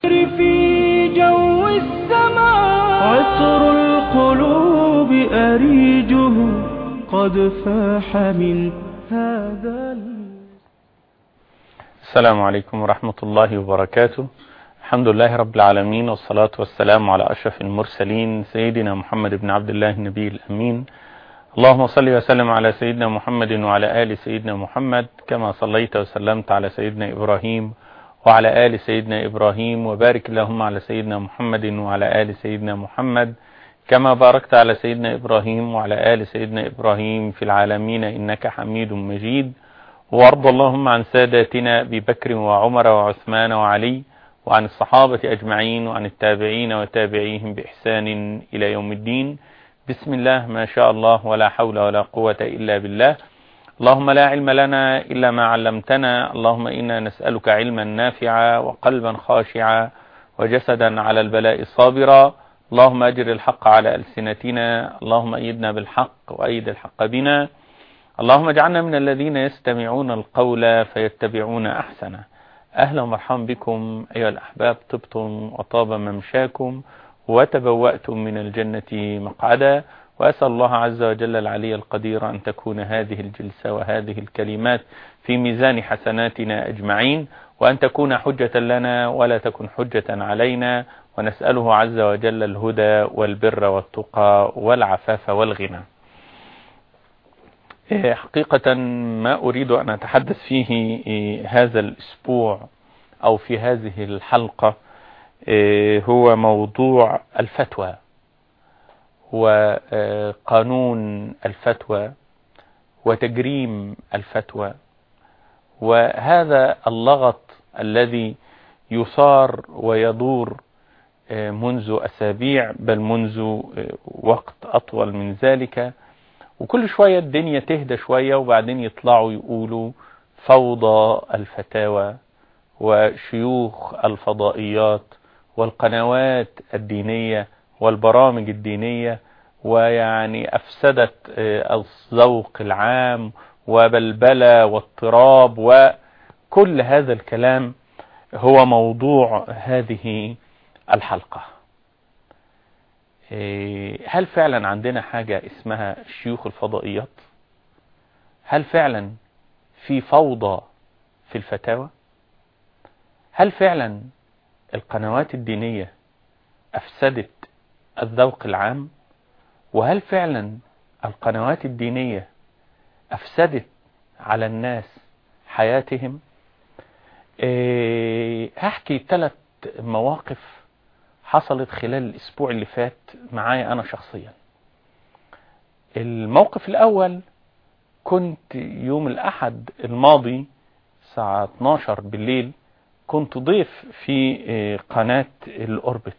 في جو السماء عطر القلوب أريجه قد فاح من هذا السلام عليكم ورحمة الله وبركاته الحمد لله رب العالمين والصلاة والسلام على أشرف المرسلين سيدنا محمد بن عبد الله النبي الأمين اللهم صل وسلم على سيدنا محمد وعلى آل سيدنا محمد كما صليت وسلمت على سيدنا إبراهيم وعلى آل سيدنا إبراهيم وبارك اللهم على سيدنا محمد وعلى آل سيدنا محمد كما باركت على سيدنا إبراهيم وعلى آل سيدنا إبراهيم في العالمين إنك حميد مجيد وارض اللهم عن ساداتنا أبي بكر وعمر وعثمان وعلي وعن الصحابة أجمعين وعن التابعين وتابعيهم بإحسان إلى يوم الدين بسم الله ما شاء الله ولا حول ولا قوة إلا بالله اللهم لا علم لنا إلا ما علمتنا اللهم إنا نسألك علما نافعا وقلبا خاشعا وجسدا على البلاء صابرا اللهم أجر الحق على ألسنتنا اللهم أيدنا بالحق وأيد الحق بنا اللهم اجعلنا من الذين يستمعون القول فيتبعون أحسنه أهلا ومرحبا بكم أيها الأحباب طبتم وطاب ممشاكم وتبوأتم من الجنة مقعدا وأسأل الله عز وجل العلي القدير أن تكون هذه الجلسة وهذه الكلمات في ميزان حسناتنا أجمعين وأن تكون حجة لنا ولا تكن حجة علينا ونسأله عز وجل الهدى والبر والتقى والعفاف والغنى حقيقة ما أريد أن أتحدث فيه هذا الأسبوع أو في هذه الحلقة هو موضوع الفتوى وقانون الفتوى وتجريم الفتوى وهذا اللغط الذي يثار ويدور منذ أسابيع بل منذ وقت أطول من ذلك وكل شوية الدنيا تهدى شوية وبعدين يطلعوا يقولوا فوضى الفتاوى وشيوخ الفضائيات والقنوات الدينية والبرامج الدينية ويعني أفسدت الذوق العام وبلبلة واضطراب وكل هذا الكلام هو موضوع هذه الحلقة هل فعلا عندنا حاجة اسمها شيوخ الفضائيات هل فعلا في فوضى في الفتاوى هل فعلا القنوات الدينية أفسدت الذوق العام وهل فعلا القنوات الدينية أفسدت على الناس حياتهم أه هحكي ثلاث مواقف حصلت خلال الأسبوع اللي فات معايا أنا شخصيا الموقف الأول كنت يوم الأحد الماضي الساعة 12 بالليل كنت ضيف في قناة الأوربت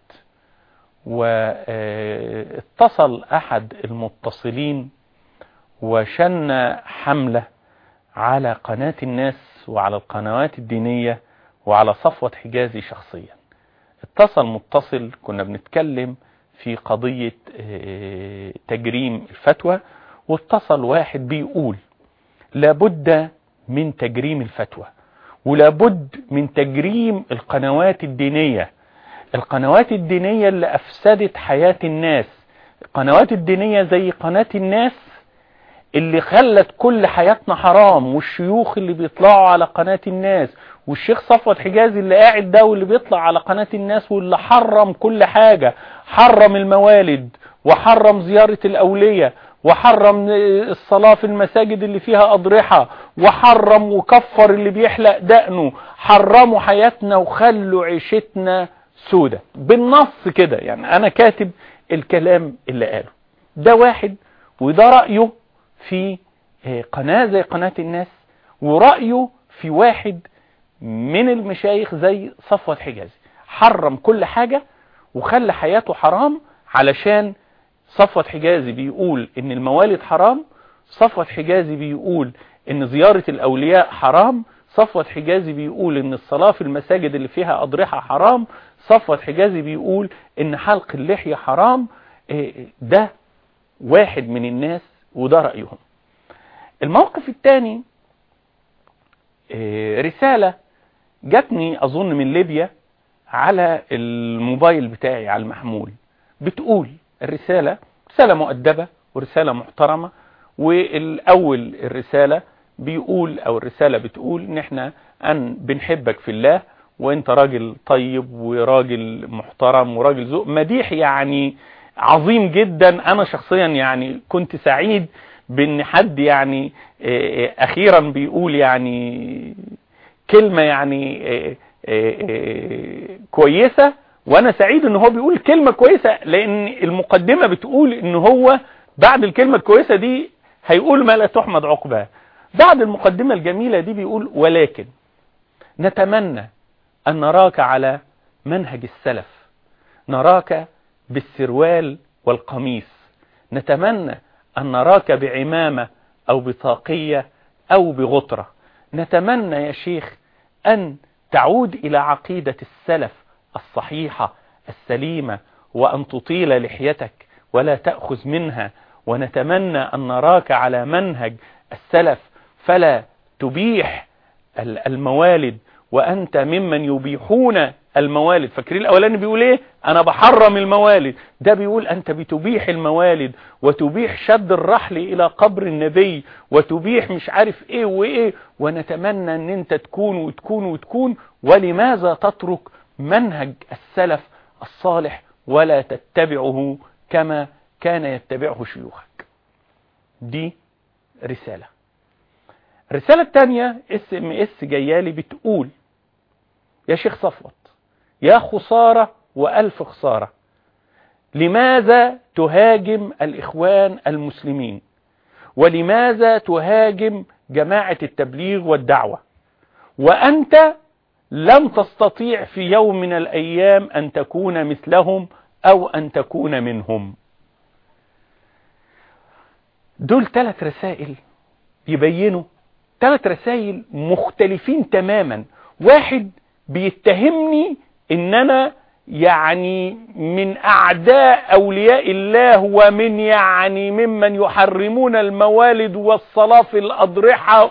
واتصل أحد المتصلين وشن حملة على قناة الناس وعلى القنوات الدينية وعلى صفوة حجازي شخصيا اتصل متصل كنا بنتكلم في قضية تجريم الفتوى واتصل واحد بيقول لابد من تجريم الفتوى ولابد من تجريم القنوات الدينية القنوات الدينية اللي أفسدت حياة الناس القنوات الدينية زي قناة الناس اللي خلت كل حياتنا حرام والشيوخ اللي بيطلعوا على قناة الناس والشيخ صفوت حجازي اللي قاعد ده واللي بيطلع على قناة الناس واللي حرم كل حاجة حرم الموالد وحرم زيارة الأولية وحرم الصلاة في المساجد اللي فيها أضرحة وحرم وكفر اللي بيحلق دقنه حرموا حياتنا وخلوا عيشتنا سودة بالنص كده يعني أنا كاتب الكلام اللي قاله ده واحد وده رأيه في قناة زي قناة الناس ورأيه في واحد من المشايخ زي صفوة حجازي حرم كل حاجة وخلى حياته حرام علشان صفوة حجازي بيقول ان الموالد حرام صفوة حجازي بيقول ان زيارة الاولياء حرام صفوة حجازي بيقول ان الصلاة في المساجد اللي فيها اضرحة حرام صفوة حجازي بيقول ان حلق اللحية حرام ده واحد من الناس وده رأيهم الموقف الثاني رسالة جاتني أظن من ليبيا على الموبايل بتاعي على المحمول بتقول الرسالة رسالة مؤدبة ورسالة محترمة والأول الرسالة بيقول أو الرسالة بتقول إن إحنا أن بنحبك في الله وانت راجل طيب وراجل محترم وراجل ذوق مديح يعني عظيم جدا انا شخصيا يعني كنت سعيد بان حد يعني اخيرا بيقول يعني كلمة يعني كويسة وانا سعيد ان هو بيقول كلمة كويسة لان المقدمة بتقول ان هو بعد الكلمة الكويسة دي هيقول ما لا تحمد عقباه بعد المقدمة الجميلة دي بيقول ولكن نتمنى أن نراك على منهج السلف نراك بالسروال والقميص نتمنى أن نراك بعمامة أو بطاقية أو بغطرة نتمنى يا شيخ أن تعود إلى عقيدة السلف الصحيحة السليمة وأن تطيل لحيتك ولا تأخذ منها ونتمنى أن نراك على منهج السلف فلا تبيح الموالد وأنت ممن يبيحون الموالد فاكرين الأولاني بيقول إيه أنا بحرم الموالد ده بيقول أنت بتبيح الموالد وتبيح شد الرحل إلى قبر النبي وتبيح مش عارف إيه وإيه ونتمنى أن أنت تكون وتكون وتكون ولماذا تترك منهج السلف الصالح ولا تتبعه كما كان يتبعه شيوخك دي رسالة الرسالة الثانية اس ام اس جيالي بتقول يا شيخ صفوت يا خسارة وألف خسارة لماذا تهاجم الإخوان المسلمين ولماذا تهاجم جماعة التبليغ والدعوة وأنت لم تستطيع في يوم من الأيام أن تكون مثلهم أو أن تكون منهم دول ثلاث رسائل يبينوا ثلاث رسائل مختلفين تماما واحد بيتهمني ان انا يعني من اعداء اولياء الله ومن يعني ممن يحرمون الموالد والصلاة في الاضرحة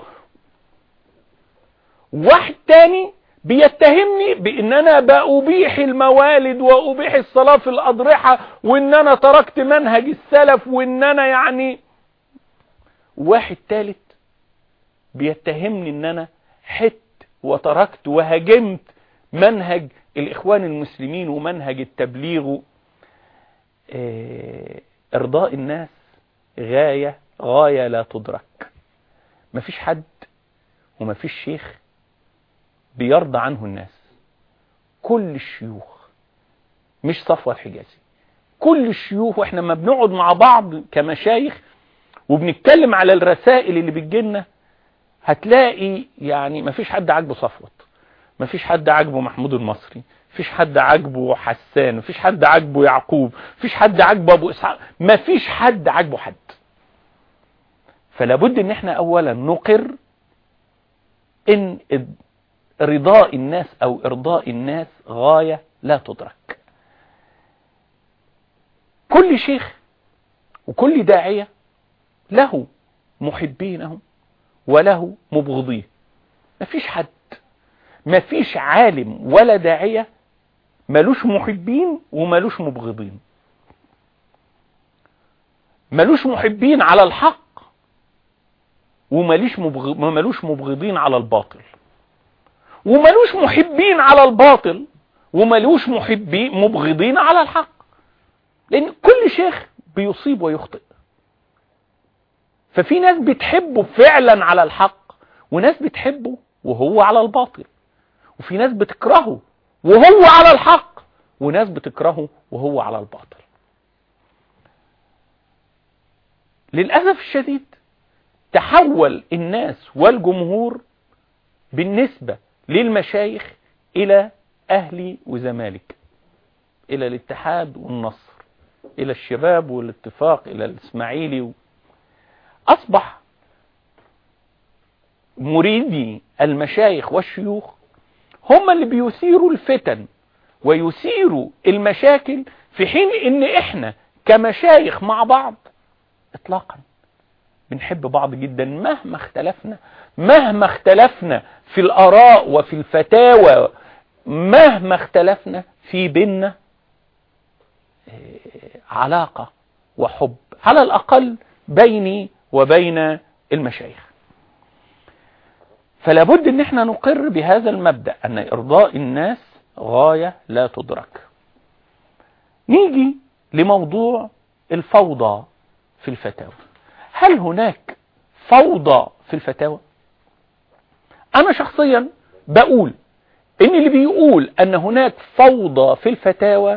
واحد تاني بيتهمني بان انا بأبيح الموالد وأبيح الصلاة في الاضرحة وان انا تركت منهج السلف وان انا يعني واحد تالت بيتهمني ان انا حت وتركت وهاجمت منهج الاخوان المسلمين ومنهج التبليغ اه ارضاء الناس غاية غاية لا تدرك مفيش حد ومفيش شيخ بيرضى عنه الناس كل الشيوخ مش صفوة الحجازي كل الشيوخ واحنا ما بنقعد مع بعض كمشايخ وبنتكلم على الرسائل اللي بتجيلنا هتلاقي يعني مفيش حد عاجبه صفوت مفيش حد عاجبه محمود المصري مفيش حد عاجبه حسان مفيش حد عاجبه يعقوب مفيش حد عاجبه ابو اسحاق مفيش حد عاجبه حد فلا بد ان احنا اولا نقر ان رضاء الناس او ارضاء الناس غاية لا تدرك كل شيخ وكل داعية له محبينه وله مبغضيه مفيش حد مفيش عالم ولا داعية ملوش محبين وملوش مبغضين ملوش محبين على الحق ومليش مبغ... ملوش مبغضين على الباطل وملوش محبين على الباطل وملوش محبين مبغضين على الحق لان كل شيخ بيصيب ويخطئ ففي ناس بتحبه فعلا على الحق وناس بتحبه وهو على الباطل وفي ناس بتكرهه وهو على الحق وناس بتكرهه وهو على الباطل للأسف الشديد تحول الناس والجمهور بالنسبة للمشايخ إلى أهلي وزمالك إلى الاتحاد والنصر إلى الشباب والاتفاق إلى الإسماعيلي أصبح مريدي المشايخ والشيوخ هم اللي بيثيروا الفتن ويثيروا المشاكل في حين ان احنا كمشايخ مع بعض اطلاقا بنحب بعض جدا مهما اختلفنا مهما اختلفنا في الاراء وفي الفتاوى مهما اختلفنا في بيننا علاقة وحب على الأقل بيني وبين المشايخ فلا بد ان احنا نقر بهذا المبدأ ان ارضاء الناس غاية لا تدرك نيجي لموضوع الفوضى في الفتاوى هل هناك فوضى في الفتاوى انا شخصيا بقول ان اللي بيقول ان هناك فوضى في الفتاوى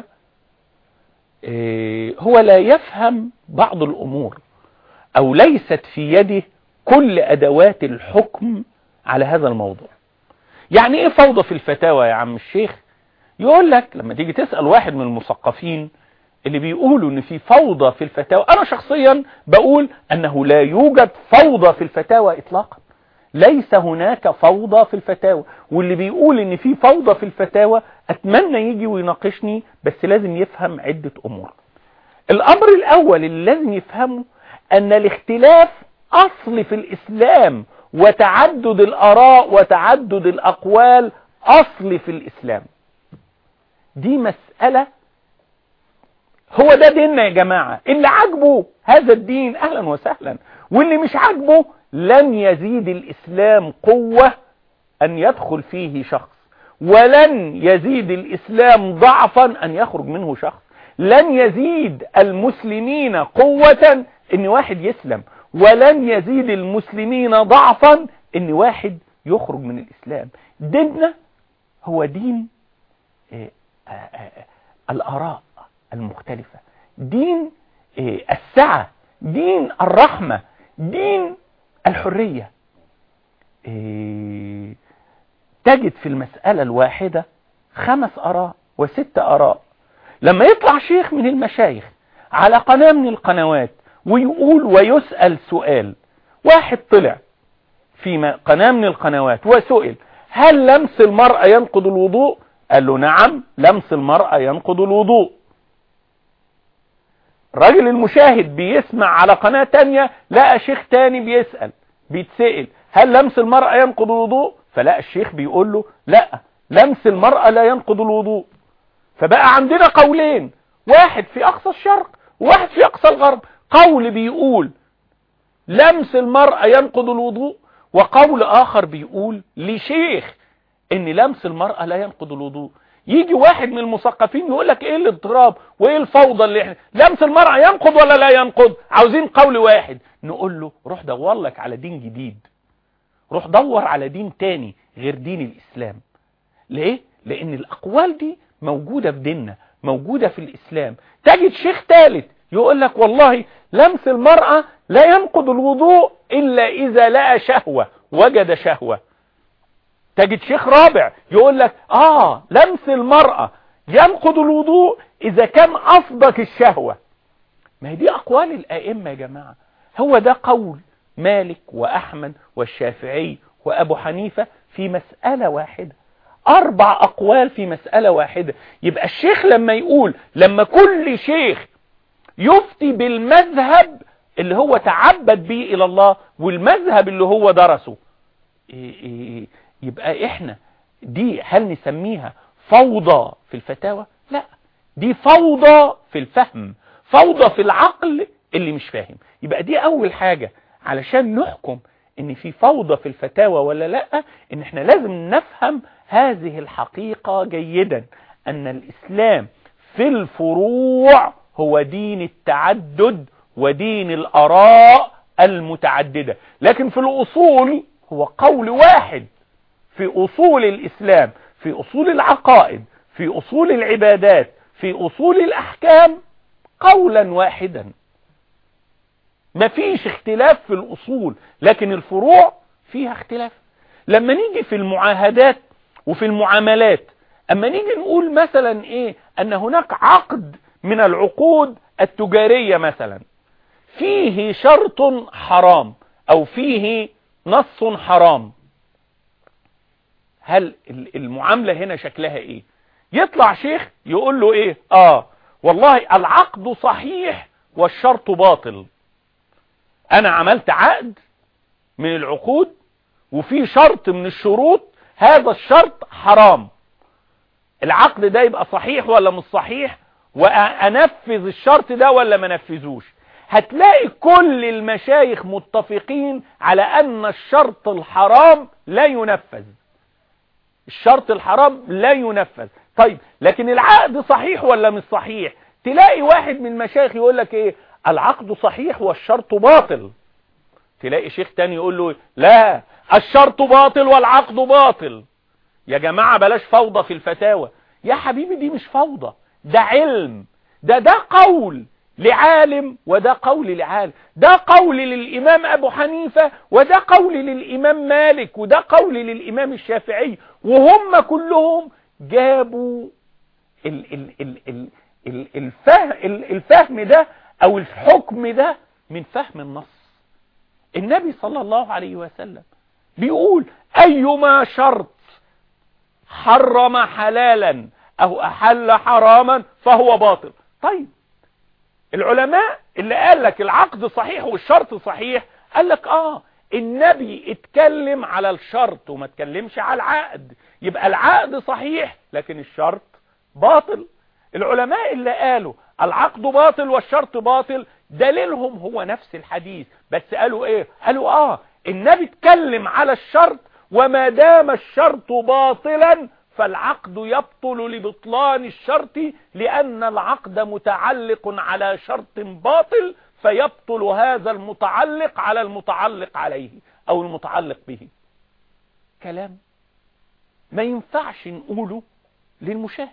هو لا يفهم بعض الامور او ليست في يده كل ادوات الحكم على هذا الموضوع يعني ايه فوضى في الفتاوى يا عم الشيخ يقول لك لما تيجي تسأل واحد من المثقفين اللي بيقولوا ان في فوضى في الفتاوى انا شخصيا بقول انه لا يوجد فوضى في الفتاوى اطلاقا ليس هناك فوضى في الفتاوى واللي بيقول ان في فوضى في الفتاوى اتمنى يجي ويناقشني بس لازم يفهم عدة امور الامر الاول اللي لازم يفهمه ان الاختلاف اصل في الاسلام وتعدد الاراء وتعدد الاقوال اصل في الاسلام دي مسألة هو ده ديننا يا جماعة اللي عجبه هذا الدين اهلا وسهلا واللي مش عجبه لن يزيد الاسلام قوة ان يدخل فيه شخص ولن يزيد الاسلام ضعفا ان يخرج منه شخص لن يزيد المسلمين قوة ان واحد يسلم ولن يزيد المسلمين ضعفا ان واحد يخرج من الاسلام ديننا هو دين آآ آآ الاراء المختلفة دين السعة دين الرحمة دين الحرية تجد في المسألة الواحدة خمس اراء وست اراء لما يطلع شيخ من المشايخ على قناة من القنوات ويقول ويسأل سؤال واحد طلع في قناة من القنوات وسئل هل لمس المرأة ينقض الوضوء قال له نعم لمس المرأة ينقض الوضوء الراجل المشاهد بيسمع على قناة تانية لقى شيخ تاني بيسأل بيتسأل هل لمس المرأة ينقض الوضوء فلقى الشيخ بيقول له لا لمس المرأة لا ينقض الوضوء فبقى عندنا قولين واحد في اقصى الشرق وواحد في اقصى الغرب قول بيقول لمس المرأة ينقض الوضوء وقول اخر بيقول لشيخ ان لمس المرأة لا ينقض الوضوء يجي واحد من المثقفين يقول لك ايه الاضطراب وايه الفوضى اللي احنا لمس المرأة ينقض ولا لا ينقض عاوزين قول واحد نقول له روح دور لك على دين جديد روح دور على دين تاني غير دين الاسلام ليه لان الاقوال دي موجودة في ديننا موجودة في الاسلام تجد شيخ ثالث يقول لك والله لمس المرأة لا ينقض الوضوء الا اذا لقى شهوة وجد شهوة تجد شيخ رابع يقول لك اه لمس المرأة ينقض الوضوء اذا كان اصدق الشهوة ما هي دي اقوال الائمة يا جماعة هو ده قول مالك واحمد والشافعي وابو حنيفة في مسألة واحدة اربع اقوال في مسألة واحدة يبقى الشيخ لما يقول لما كل شيخ يفتي بالمذهب اللي هو تعبد به الى الله والمذهب اللي هو درسه إيه إيه يبقى احنا دي هل نسميها فوضى في الفتاوى لا دي فوضى في الفهم فوضى في العقل اللي مش فاهم يبقى دي اول حاجة علشان نحكم ان في فوضى في الفتاوى ولا لا ان احنا لازم نفهم هذه الحقيقة جيدا ان الاسلام في الفروع هو دين التعدد ودين الاراء المتعددة لكن في الاصول هو قول واحد في اصول الاسلام في اصول العقائد في اصول العبادات في اصول الاحكام قولا واحدا مفيش اختلاف في الاصول لكن الفروع فيها اختلاف لما نيجي في المعاهدات وفي المعاملات اما نيجي نقول مثلا ايه ان هناك عقد من العقود التجارية مثلا فيه شرط حرام او فيه نص حرام هل المعاملة هنا شكلها ايه يطلع شيخ يقول له ايه اه والله العقد صحيح والشرط باطل انا عملت عقد من العقود وفي شرط من الشروط هذا الشرط حرام العقد ده يبقى صحيح ولا مش صحيح وانفذ الشرط ده ولا ما نفذوش هتلاقي كل المشايخ متفقين على ان الشرط الحرام لا ينفذ الشرط الحرام لا ينفذ طيب لكن العقد صحيح ولا مش صحيح تلاقي واحد من المشايخ يقول لك ايه العقد صحيح والشرط باطل تلاقي شيخ تاني يقول له لا الشرط باطل والعقد باطل يا جماعة بلاش فوضى في الفتاوى يا حبيبي دي مش فوضى ده علم ده ده قول لعالم وده قول لعالم ده قول للإمام أبو حنيفة وده قول للإمام مالك وده قول للإمام الشافعي وهم كلهم جابوا ال ال ال ال ال الفهم, الفهم ده أو الحكم ده من فهم النص النبي صلى الله عليه وسلم بيقول أيما شرط حرم حلالا أو أحل حراما فهو باطل طيب العلماء اللي قال لك العقد صحيح والشرط صحيح قال لك آه النبي اتكلم على الشرط وما اتكلمش على العقد يبقى العقد صحيح لكن الشرط باطل العلماء اللي قالوا العقد باطل والشرط باطل دليلهم هو نفس الحديث بس قالوا ايه قالوا اه النبي اتكلم على الشرط وما دام الشرط باطلا فالعقد يبطل لبطلان الشرط لأن العقد متعلق على شرط باطل فيبطل هذا المتعلق على المتعلق عليه أو المتعلق به كلام ما ينفعش نقوله للمشاهد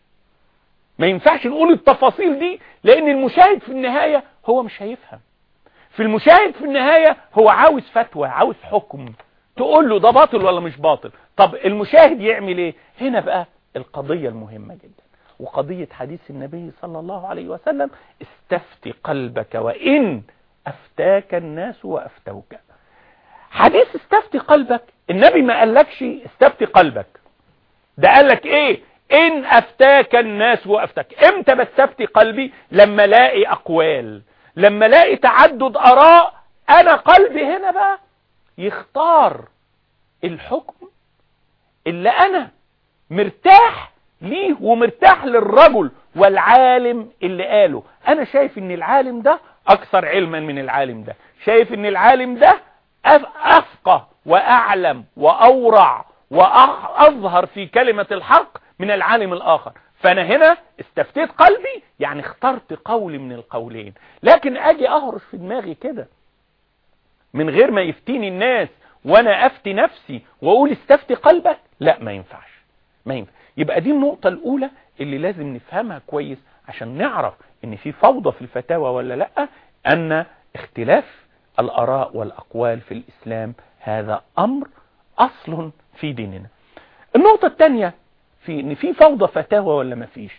ما ينفعش نقول التفاصيل دي لأن المشاهد في النهاية هو مش هيفهم في المشاهد في النهاية هو عاوز فتوى عاوز حكم تقول له ده باطل ولا مش باطل طب المشاهد يعمل ايه هنا بقى القضية المهمة جدا وقضية حديث النبي صلى الله عليه وسلم استفتي قلبك وإن أفتاك الناس وأفتوك حديث استفتي قلبك النبي ما قالكش استفتي قلبك ده قالك ايه إن أفتاك الناس وأفتك إمتى بستفتي قلبي لما لاقي أقوال لما لاقي تعدد أراء أنا قلبي هنا بقى يختار الحكم اللي أنا مرتاح ليه ومرتاح للرجل والعالم اللي قاله أنا شايف إن العالم ده أكثر علما من العالم ده شايف إن العالم ده أفقه وأعلم وأورع وأظهر في كلمة الحق من العالم الآخر فأنا هنا استفتيت قلبي يعني اخترت قول من القولين لكن أجي أهرش في دماغي كده من غير ما يفتيني الناس وأنا أفتي نفسي وأقول استفتي قلبك لا ما ينفعش ما ينفع يبقى دي النقطة الأولى اللي لازم نفهمها كويس عشان نعرف ان في فوضى في الفتاوى ولا لا أن اختلاف الأراء والأقوال في الإسلام هذا أمر أصل في ديننا النقطة الثانية في ان في فوضى فتاوى ولا ما فيش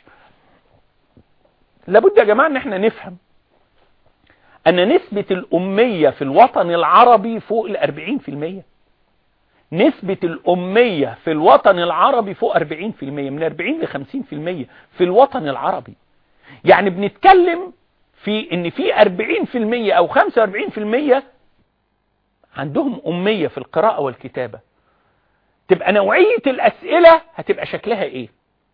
لابد يا جماعة ان احنا نفهم ان نسبة الامية في الوطن العربي فوق الاربعين في المية نسبة الامية في الوطن العربي فوق اربعين في المية من اربعين لخمسين في المية في الوطن العربي يعني بنتكلم في ان في اربعين في المية او خمسة واربعين في المية عندهم امية في القراءة والكتابة تبقى نوعية الأسئلة هتبقى شكلها إيه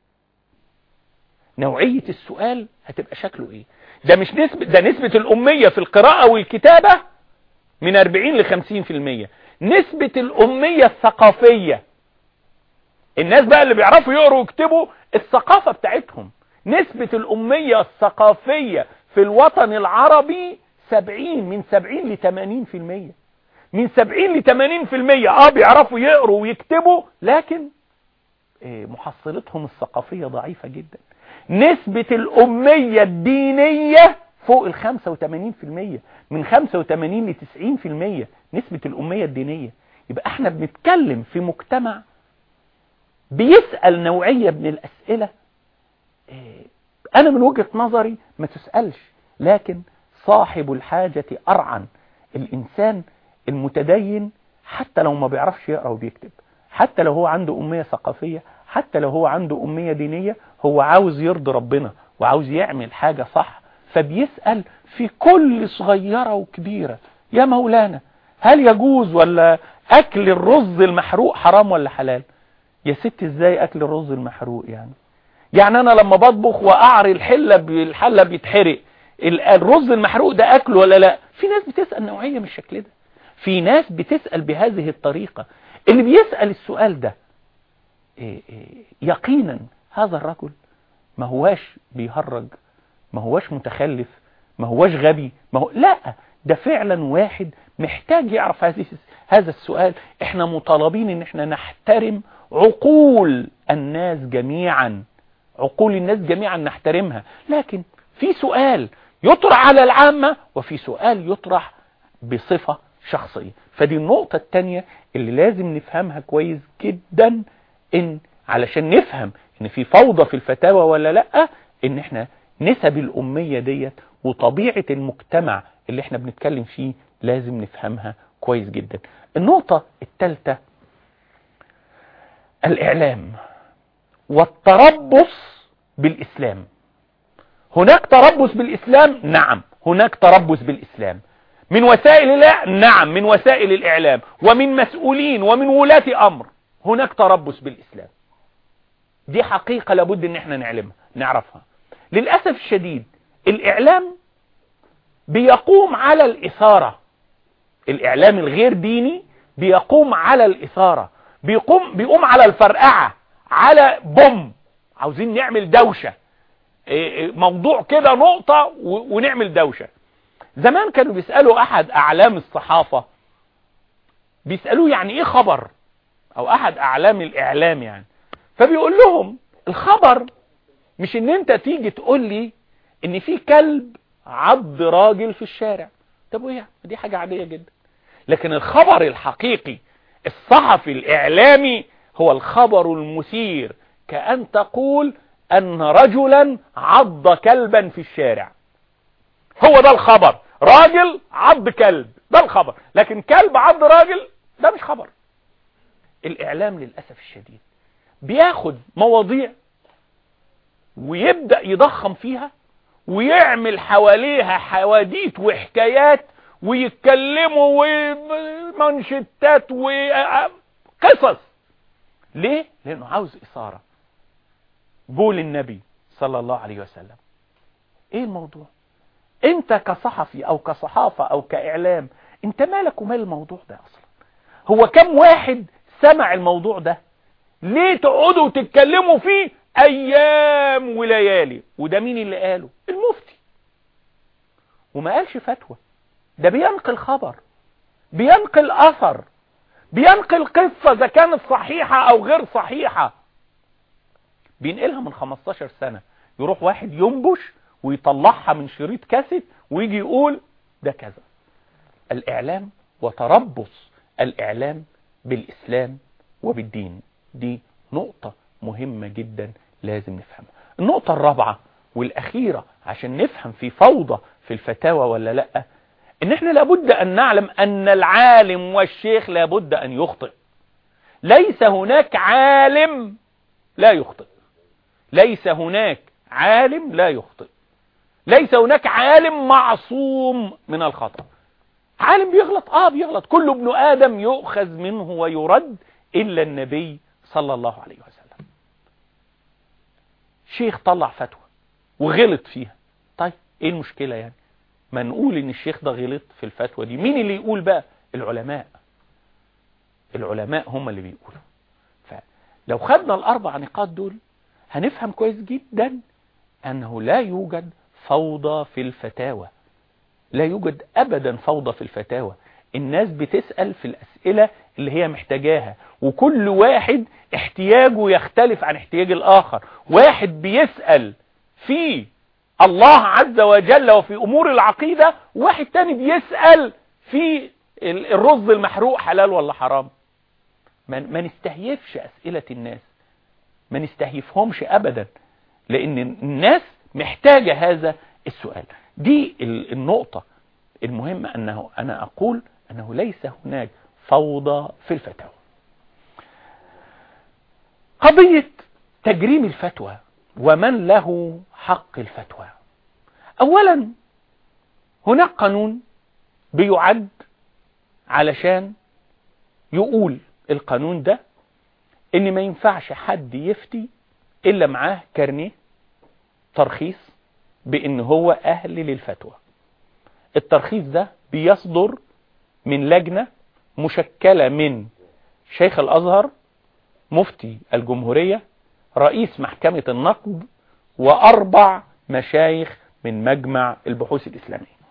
نوعية السؤال هتبقى شكله إيه ده مش نسبة ده نسبة الأمية في القراءة والكتابة من 40 ل 50 في المية نسبة الأمية الثقافية الناس بقى اللي بيعرفوا يقروا ويكتبوا الثقافة بتاعتهم نسبة الأمية الثقافية في الوطن العربي 70 من 70 ل 80 في المية من 70 ل 80 في المية اه بيعرفوا يقروا ويكتبوا لكن محصلتهم الثقافية ضعيفة جدا نسبة الأمية الدينية فوق ال 85 في المية من 85 ل 90 في المية نسبة الأمية الدينية يبقى احنا بنتكلم في مجتمع بيسأل نوعية من الأسئلة أنا من وجهة نظري ما تسألش لكن صاحب الحاجة أرعن الإنسان المتدين حتى لو ما بيعرفش يقرأ وبيكتب حتى لو هو عنده أمية ثقافية حتى لو هو عنده أمية دينية هو عاوز يرضي ربنا وعاوز يعمل حاجة صح فبيسأل في كل صغيرة وكبيرة يا مولانا هل يجوز ولا أكل الرز المحروق حرام ولا حلال يا ست ازاي أكل الرز المحروق يعني يعني انا لما بطبخ واعري الحله بالحله بيتحرق الرز المحروق ده اكل ولا لا في ناس بتسال نوعيه من الشكل ده في ناس بتسال بهذه الطريقه اللي بيسال السؤال ده إيه إيه يقينا هذا الرجل ما هواش بيهرج ما هواش متخلف ما هواش غبي ما هو لا ده فعلا واحد محتاج يعرف هذه هذا السؤال احنا مطالبين ان احنا نحترم عقول الناس جميعا عقول الناس جميعا نحترمها لكن في سؤال يطرح على العامة وفي سؤال يطرح بصفة شخصية فدي النقطة التانية اللي لازم نفهمها كويس جدا ان علشان نفهم ان في فوضى في الفتاوى ولا لا ان احنا نسب الامية ديت وطبيعة المجتمع اللي احنا بنتكلم فيه لازم نفهمها كويس جدا النقطة الثالثة الاعلام والتربص بالاسلام هناك تربص بالاسلام نعم هناك تربص بالاسلام من وسائل الله نعم من وسائل الاعلام ومن مسؤولين ومن ولاة امر هناك تربص بالاسلام دي حقيقة لابد ان احنا نعلمها نعرفها للأسف الشديد الاعلام بيقوم على الاثارة الاعلام الغير ديني بيقوم على الاثارة بيقوم, بيقوم على الفرقعة على بوم عاوزين نعمل دوشة موضوع كده نقطة ونعمل دوشة زمان كانوا بيسألوا احد اعلام الصحافة بيسألوه يعني ايه خبر او احد اعلام الاعلام يعني فبيقول لهم الخبر مش ان انت تيجي تقول لي ان في كلب عض راجل في الشارع طب وايه دي حاجة عادية جدا لكن الخبر الحقيقي الصحفي الاعلامي هو الخبر المثير كأن تقول ان رجلا عض كلبا في الشارع هو ده الخبر راجل عض كلب ده الخبر لكن كلب عض راجل ده مش خبر الاعلام للأسف الشديد بياخد مواضيع ويبدأ يضخم فيها ويعمل حواليها حواديت وحكايات ويتكلموا ومنشتات وقصص ليه؟ لأنه عاوز إثارة قول النبي صلى الله عليه وسلم ايه الموضوع انت كصحفي او كصحافة او كاعلام انت مالك ومال الموضوع ده اصلا هو كم واحد سمع الموضوع ده ليه تقعدوا تتكلموا فيه ايام وليالي وده مين اللي قاله المفتي وما قالش فتوى ده بينقل خبر بينقل اثر بينقل قصة اذا كانت صحيحة او غير صحيحة بينقلها من 15 سنة يروح واحد ينبش ويطلعها من شريط كاسيت ويجي يقول ده كذا الاعلام وتربص الاعلام بالاسلام وبالدين دي نقطة مهمة جدا لازم نفهمها النقطة الرابعة والأخيرة عشان نفهم في فوضى في الفتاوى ولا لأ ان احنا لابد ان نعلم ان العالم والشيخ لابد ان يخطئ ليس هناك عالم لا يخطئ ليس هناك عالم لا يخطئ ليس هناك عالم معصوم من الخطأ عالم بيغلط اه بيغلط كل ابن آدم يؤخذ منه ويرد إلا النبي صلى الله عليه وسلم شيخ طلع فتوى وغلط فيها طيب ايه المشكلة يعني ما نقول ان الشيخ ده غلط في الفتوى دي مين اللي يقول بقى العلماء العلماء هم اللي بيقولوا فلو خدنا الاربع نقاط دول هنفهم كويس جدا انه لا يوجد فوضى في الفتاوى لا يوجد ابدا فوضى في الفتاوى الناس بتسأل في الاسئلة اللي هي محتاجاها وكل واحد احتياجه يختلف عن احتياج الاخر واحد بيسأل في الله عز وجل وفي امور العقيدة واحد تاني بيسأل في الرز المحروق حلال ولا حرام ما نستهيفش اسئلة الناس ما نستهيفهمش ابدا لان الناس محتاجة هذا السؤال دي النقطة المهمة انه انا اقول انه ليس هناك فوضى في الفتاوى قضية تجريم الفتوى ومن له حق الفتوى اولا هناك قانون بيعد علشان يقول القانون ده ان ما ينفعش حد يفتي إلا معاه كارنيه ترخيص بأن هو أهل للفتوى الترخيص ده بيصدر من لجنة مشكلة من شيخ الأزهر مفتي الجمهورية رئيس محكمة النقد وأربع مشايخ من مجمع البحوث الإسلامية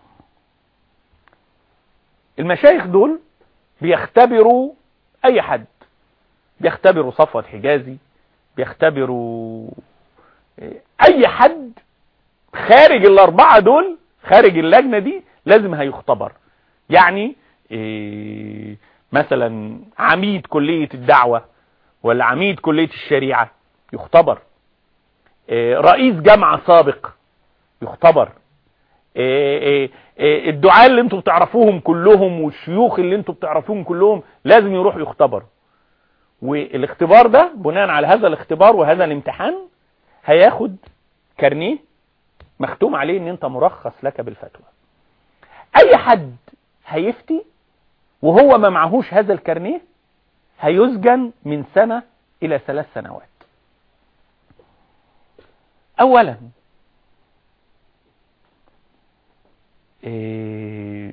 المشايخ دول بيختبروا أي حد بيختبروا صفوة حجازي بيختبروا أي حد خارج الأربعة دول خارج اللجنة دي لازم هيختبر يعني إيه مثلا عميد كلية الدعوة ولا عميد كلية الشريعة يختبر إيه رئيس جامعة سابق يختبر إيه الدعاء اللي انتوا بتعرفوهم كلهم والشيوخ اللي انتوا بتعرفوهم كلهم لازم يروحوا يختبروا والاختبار ده بناء على هذا الاختبار وهذا الامتحان هياخد كارنيه مختوم عليه ان انت مرخص لك بالفتوى اي حد هيفتي وهو ما معهوش هذا الكارنيه هيسجن من سنة الى ثلاث سنوات اولا إيه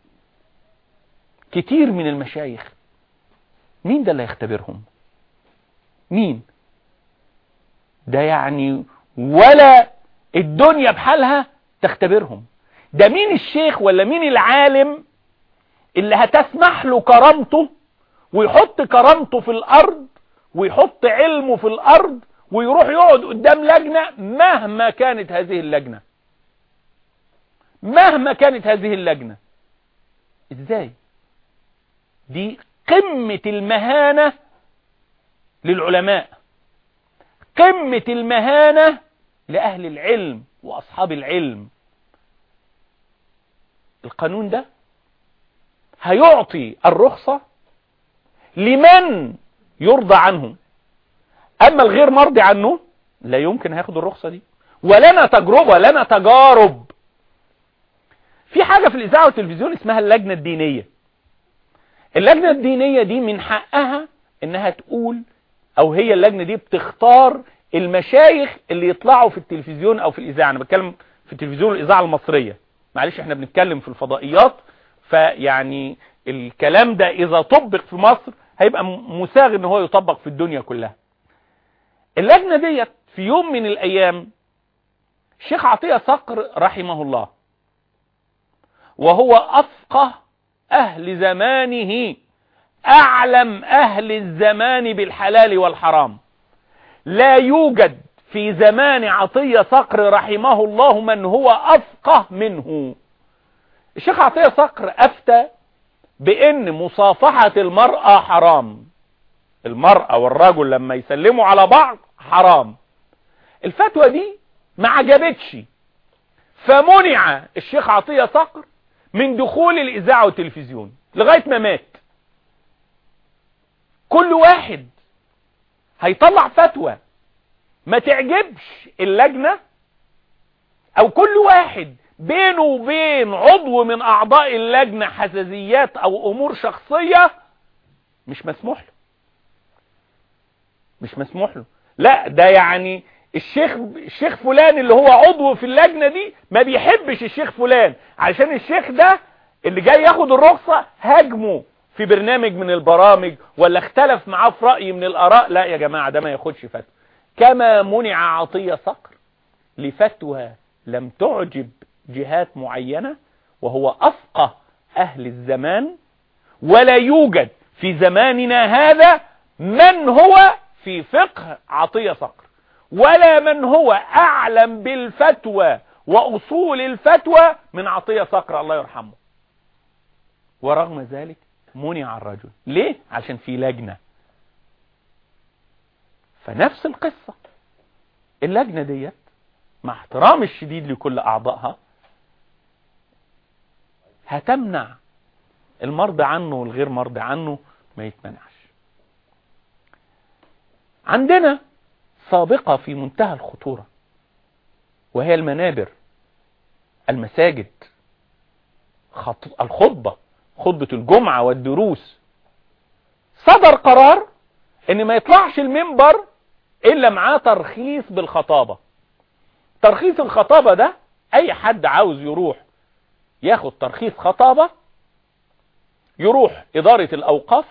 كتير من المشايخ مين ده اللي هيختبرهم مين ده يعني ولا الدنيا بحالها تختبرهم ده مين الشيخ ولا مين العالم اللي هتسمح له كرامته ويحط كرامته في الارض ويحط علمه في الارض ويروح يقعد قدام لجنة مهما كانت هذه اللجنة مهما كانت هذه اللجنة ازاي دي قمة المهانة للعلماء قمة المهانة لأهل العلم وأصحاب العلم القانون ده هيعطي الرخصة لمن يرضى عنه أما الغير مرضي عنه لا يمكن هياخد الرخصة دي ولنا تجربة لنا تجارب في حاجة في الإذاعة والتلفزيون اسمها اللجنة الدينية اللجنة الدينية دي من حقها انها تقول او هي اللجنة دي بتختار المشايخ اللي يطلعوا في التلفزيون او في الاذاعة انا بتكلم في التلفزيون والاذاعة المصرية معلش احنا بنتكلم في الفضائيات فيعني الكلام ده اذا طبق في مصر هيبقى مساغ ان هو يطبق في الدنيا كلها اللجنة ديت في يوم من الايام الشيخ عطية صقر رحمه الله وهو افقه أهل زمانه أعلم أهل الزمان بالحلال والحرام لا يوجد في زمان عطية صقر رحمه الله من هو أفقه منه الشيخ عطية صقر أفتى بأن مصافحة المرأة حرام المرأة والرجل لما يسلموا على بعض حرام الفتوى دي ما عجبتش فمنع الشيخ عطية صقر من دخول الإذاعة والتلفزيون لغاية ما مات كل واحد هيطلع فتوى ما تعجبش اللجنة او كل واحد بينه وبين عضو من اعضاء اللجنة حساسيات او امور شخصية مش مسموح له مش مسموح له لا ده يعني الشيخ الشيخ فلان اللي هو عضو في اللجنة دي ما بيحبش الشيخ فلان علشان الشيخ ده اللي جاي ياخد الرخصة هاجمه في برنامج من البرامج ولا اختلف معاه في رأي من الآراء لا يا جماعة ده ما ياخدش فتوى كما منع عطية صقر لفتوى لم تعجب جهات معينة وهو أفقه أهل الزمان ولا يوجد في زماننا هذا من هو في فقه عطية صقر ولا من هو أعلم بالفتوى وأصول الفتوى من عطية صقر الله يرحمه ورغم ذلك منع الرجل ليه؟ عشان في لجنة فنفس القصة اللجنة ديت مع احترام الشديد لكل أعضائها هتمنع المرضى عنه والغير مرضى عنه ما يتمنعش عندنا سابقة في منتهى الخطورة وهي المنابر المساجد الخطبة خطبة الجمعة والدروس صدر قرار ان ما يطلعش المنبر إلا معاه ترخيص بالخطابة ترخيص الخطابة ده أي حد عاوز يروح ياخد ترخيص خطابة يروح إدارة الأوقاف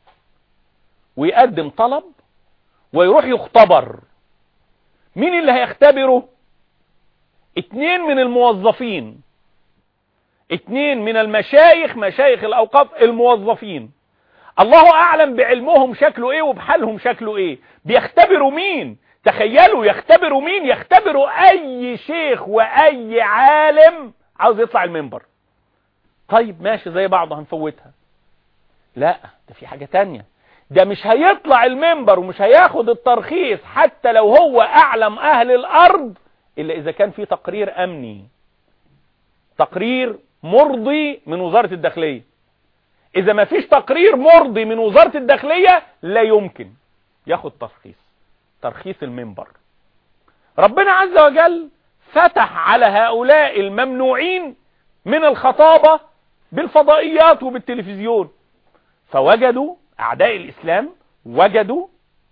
ويقدم طلب ويروح يختبر مين اللي هيختبره اتنين من الموظفين اتنين من المشايخ مشايخ الأوقاف الموظفين الله أعلم بعلمهم شكله ايه وبحالهم شكله ايه بيختبروا مين تخيلوا يختبروا مين يختبروا اي شيخ واي عالم عاوز يطلع المنبر طيب ماشي زي بعض هنفوتها لا ده في حاجة تانية ده مش هيطلع المنبر ومش هياخد الترخيص حتى لو هو اعلم اهل الارض الا اذا كان في تقرير امني تقرير مرضي من وزارة الداخلية اذا ما فيش تقرير مرضي من وزارة الداخلية لا يمكن ياخد ترخيص ترخيص المنبر ربنا عز وجل فتح على هؤلاء الممنوعين من الخطابة بالفضائيات وبالتلفزيون فوجدوا أعداء الإسلام وجدوا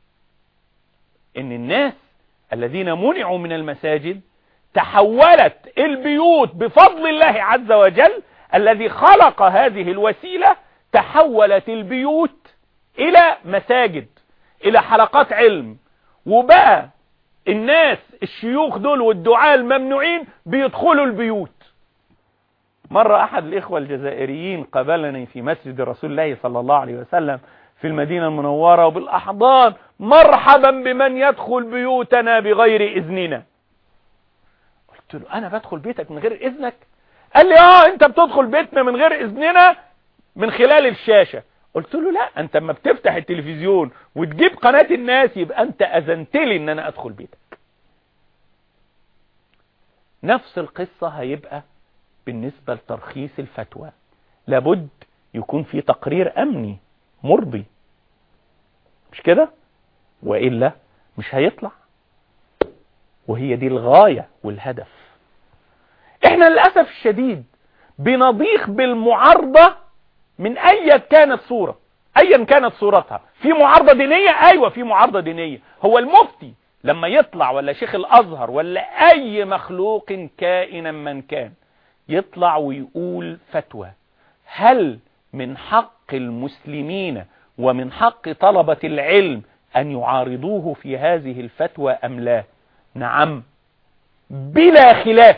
أن الناس الذين منعوا من المساجد تحولت البيوت بفضل الله عز وجل الذي خلق هذه الوسيلة تحولت البيوت إلى مساجد إلى حلقات علم وبقى الناس الشيوخ دول والدعاء الممنوعين بيدخلوا البيوت مرة أحد الإخوة الجزائريين قابلني في مسجد رسول الله صلى الله عليه وسلم في المدينة المنورة وبالأحضان مرحبا بمن يدخل بيوتنا بغير إذننا قلت له أنا بدخل بيتك من غير إذنك قال لي آه أنت بتدخل بيتنا من غير إذننا من خلال الشاشة قلت له لا أنت لما بتفتح التلفزيون وتجيب قناة الناس يبقى أنت أذنت لي أن أنا أدخل بيتك نفس القصة هيبقى بالنسبة لترخيص الفتوى لابد يكون في تقرير أمني مرضي مش كده وإلا مش هيطلع وهي دي الغاية والهدف احنا للأسف الشديد بنضيق بالمعارضة من أي كانت صورة أيا كانت صورتها في معارضة دينية أيوة في معارضة دينية هو المفتي لما يطلع ولا شيخ الأزهر ولا أي مخلوق كائنا من كان يطلع ويقول فتوى هل من حق المسلمين ومن حق طلبة العلم أن يعارضوه في هذه الفتوى أم لا نعم بلا خلاف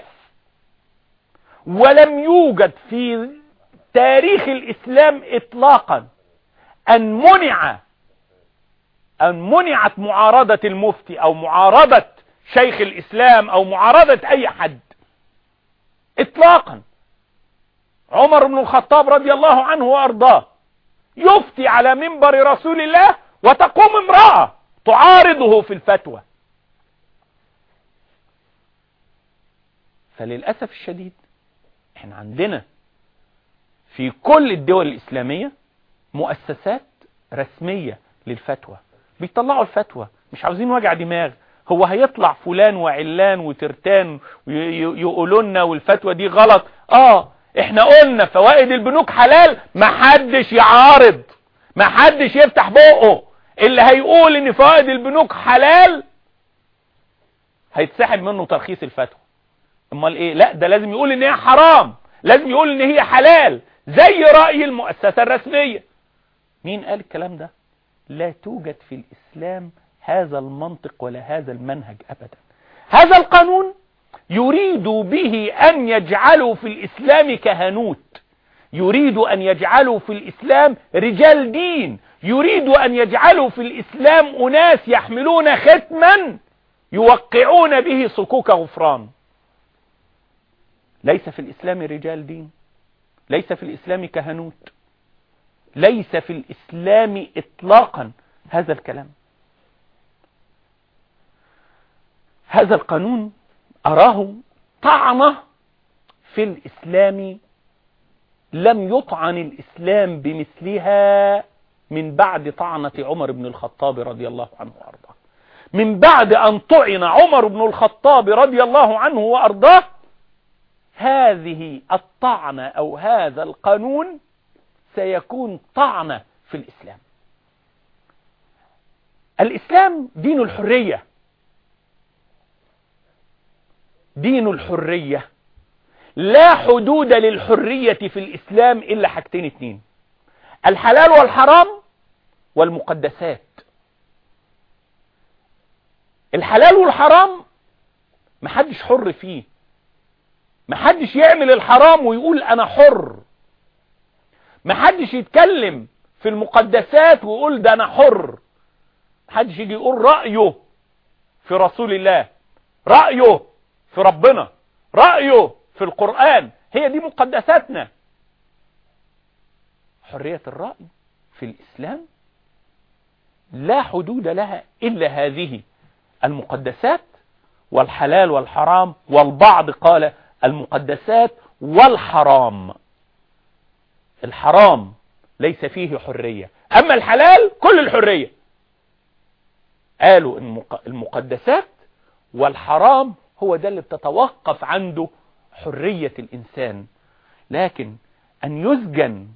ولم يوجد في تاريخ الإسلام إطلاقا أن منع أن منعت معارضة المفتي أو معارضة شيخ الإسلام أو معارضة أي حد إطلاقا عمر بن الخطاب رضي الله عنه وأرضاه يفتي على منبر رسول الله وتقوم امرأة تعارضه في الفتوى فللأسف الشديد احنا عندنا في كل الدول الإسلامية مؤسسات رسمية للفتوى بيطلعوا الفتوى مش عاوزين وجع دماغ هو هيطلع فلان وعلان وترتان يقولوا لنا والفتوى دي غلط اه احنا قلنا فوائد البنوك حلال ما حدش يعارض ما حدش يفتح بقه اللي هيقول ان فوائد البنوك حلال هيتسحب منه ترخيص الفتوى امال ايه لا ده لازم يقول ان هي حرام لازم يقول ان هي حلال زي رأي المؤسسة الرسمية مين قال الكلام ده لا توجد في الإسلام هذا المنطق ولا هذا المنهج أبدا هذا القانون يريد به أن يجعلوا في الإسلام كهنوت يريد أن يجعلوا في الإسلام رجال دين يريد أن يجعلوا في الإسلام أناس يحملون ختما يوقعون به صكوك غفران ليس في الإسلام رجال دين ليس في الإسلام كهنوت ليس في الإسلام إطلاقا هذا الكلام هذا القانون أراه طعنة في الإسلام لم يطعن الإسلام بمثلها من بعد طعنة عمر بن الخطاب رضي الله عنه وأرضاه من بعد أن طعن عمر بن الخطاب رضي الله عنه وأرضاه هذه الطعنة أو هذا القانون سيكون طعنة في الإسلام الإسلام دين الحرية دين الحرية لا حدود للحرية في الإسلام إلا حاجتين اتنين الحلال والحرام والمقدسات الحلال والحرام محدش حر فيه محدش يعمل الحرام ويقول أنا حر محدش يتكلم في المقدسات ويقول ده أنا حر محدش يجي يقول رأيه في رسول الله رأيه في ربنا رأيه في القرآن هي دي مقدساتنا حرية الرأي في الإسلام لا حدود لها إلا هذه المقدسات والحلال والحرام والبعض قال المقدسات والحرام الحرام ليس فيه حرية أما الحلال كل الحرية قالوا المقدسات والحرام هو ده اللي بتتوقف عنده حرية الإنسان لكن أن يسجن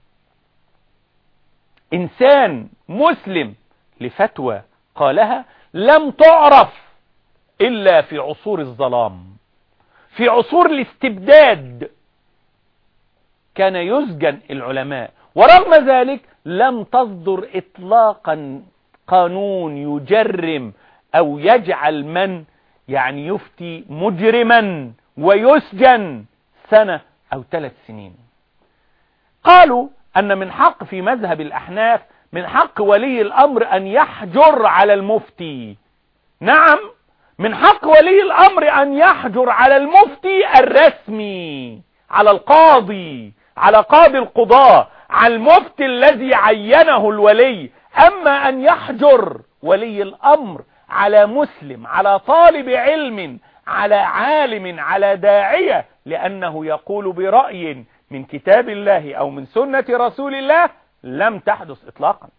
إنسان مسلم لفتوى قالها لم تعرف إلا في عصور الظلام في عصور الاستبداد كان يسجن العلماء ورغم ذلك لم تصدر إطلاقا قانون يجرم أو يجعل من يعني يفتي مجرما ويسجن سنة أو ثلاث سنين قالوا أن من حق في مذهب الأحناف من حق ولي الأمر أن يحجر على المفتي نعم من حق ولي الأمر أن يحجر على المفتي الرسمي على القاضي على قاضي القضاء على المفتي الذي عينه الولي أما أن يحجر ولي الأمر على مسلم على طالب علم على عالم على داعية لأنه يقول برأي من كتاب الله أو من سنة رسول الله لم تحدث إطلاقا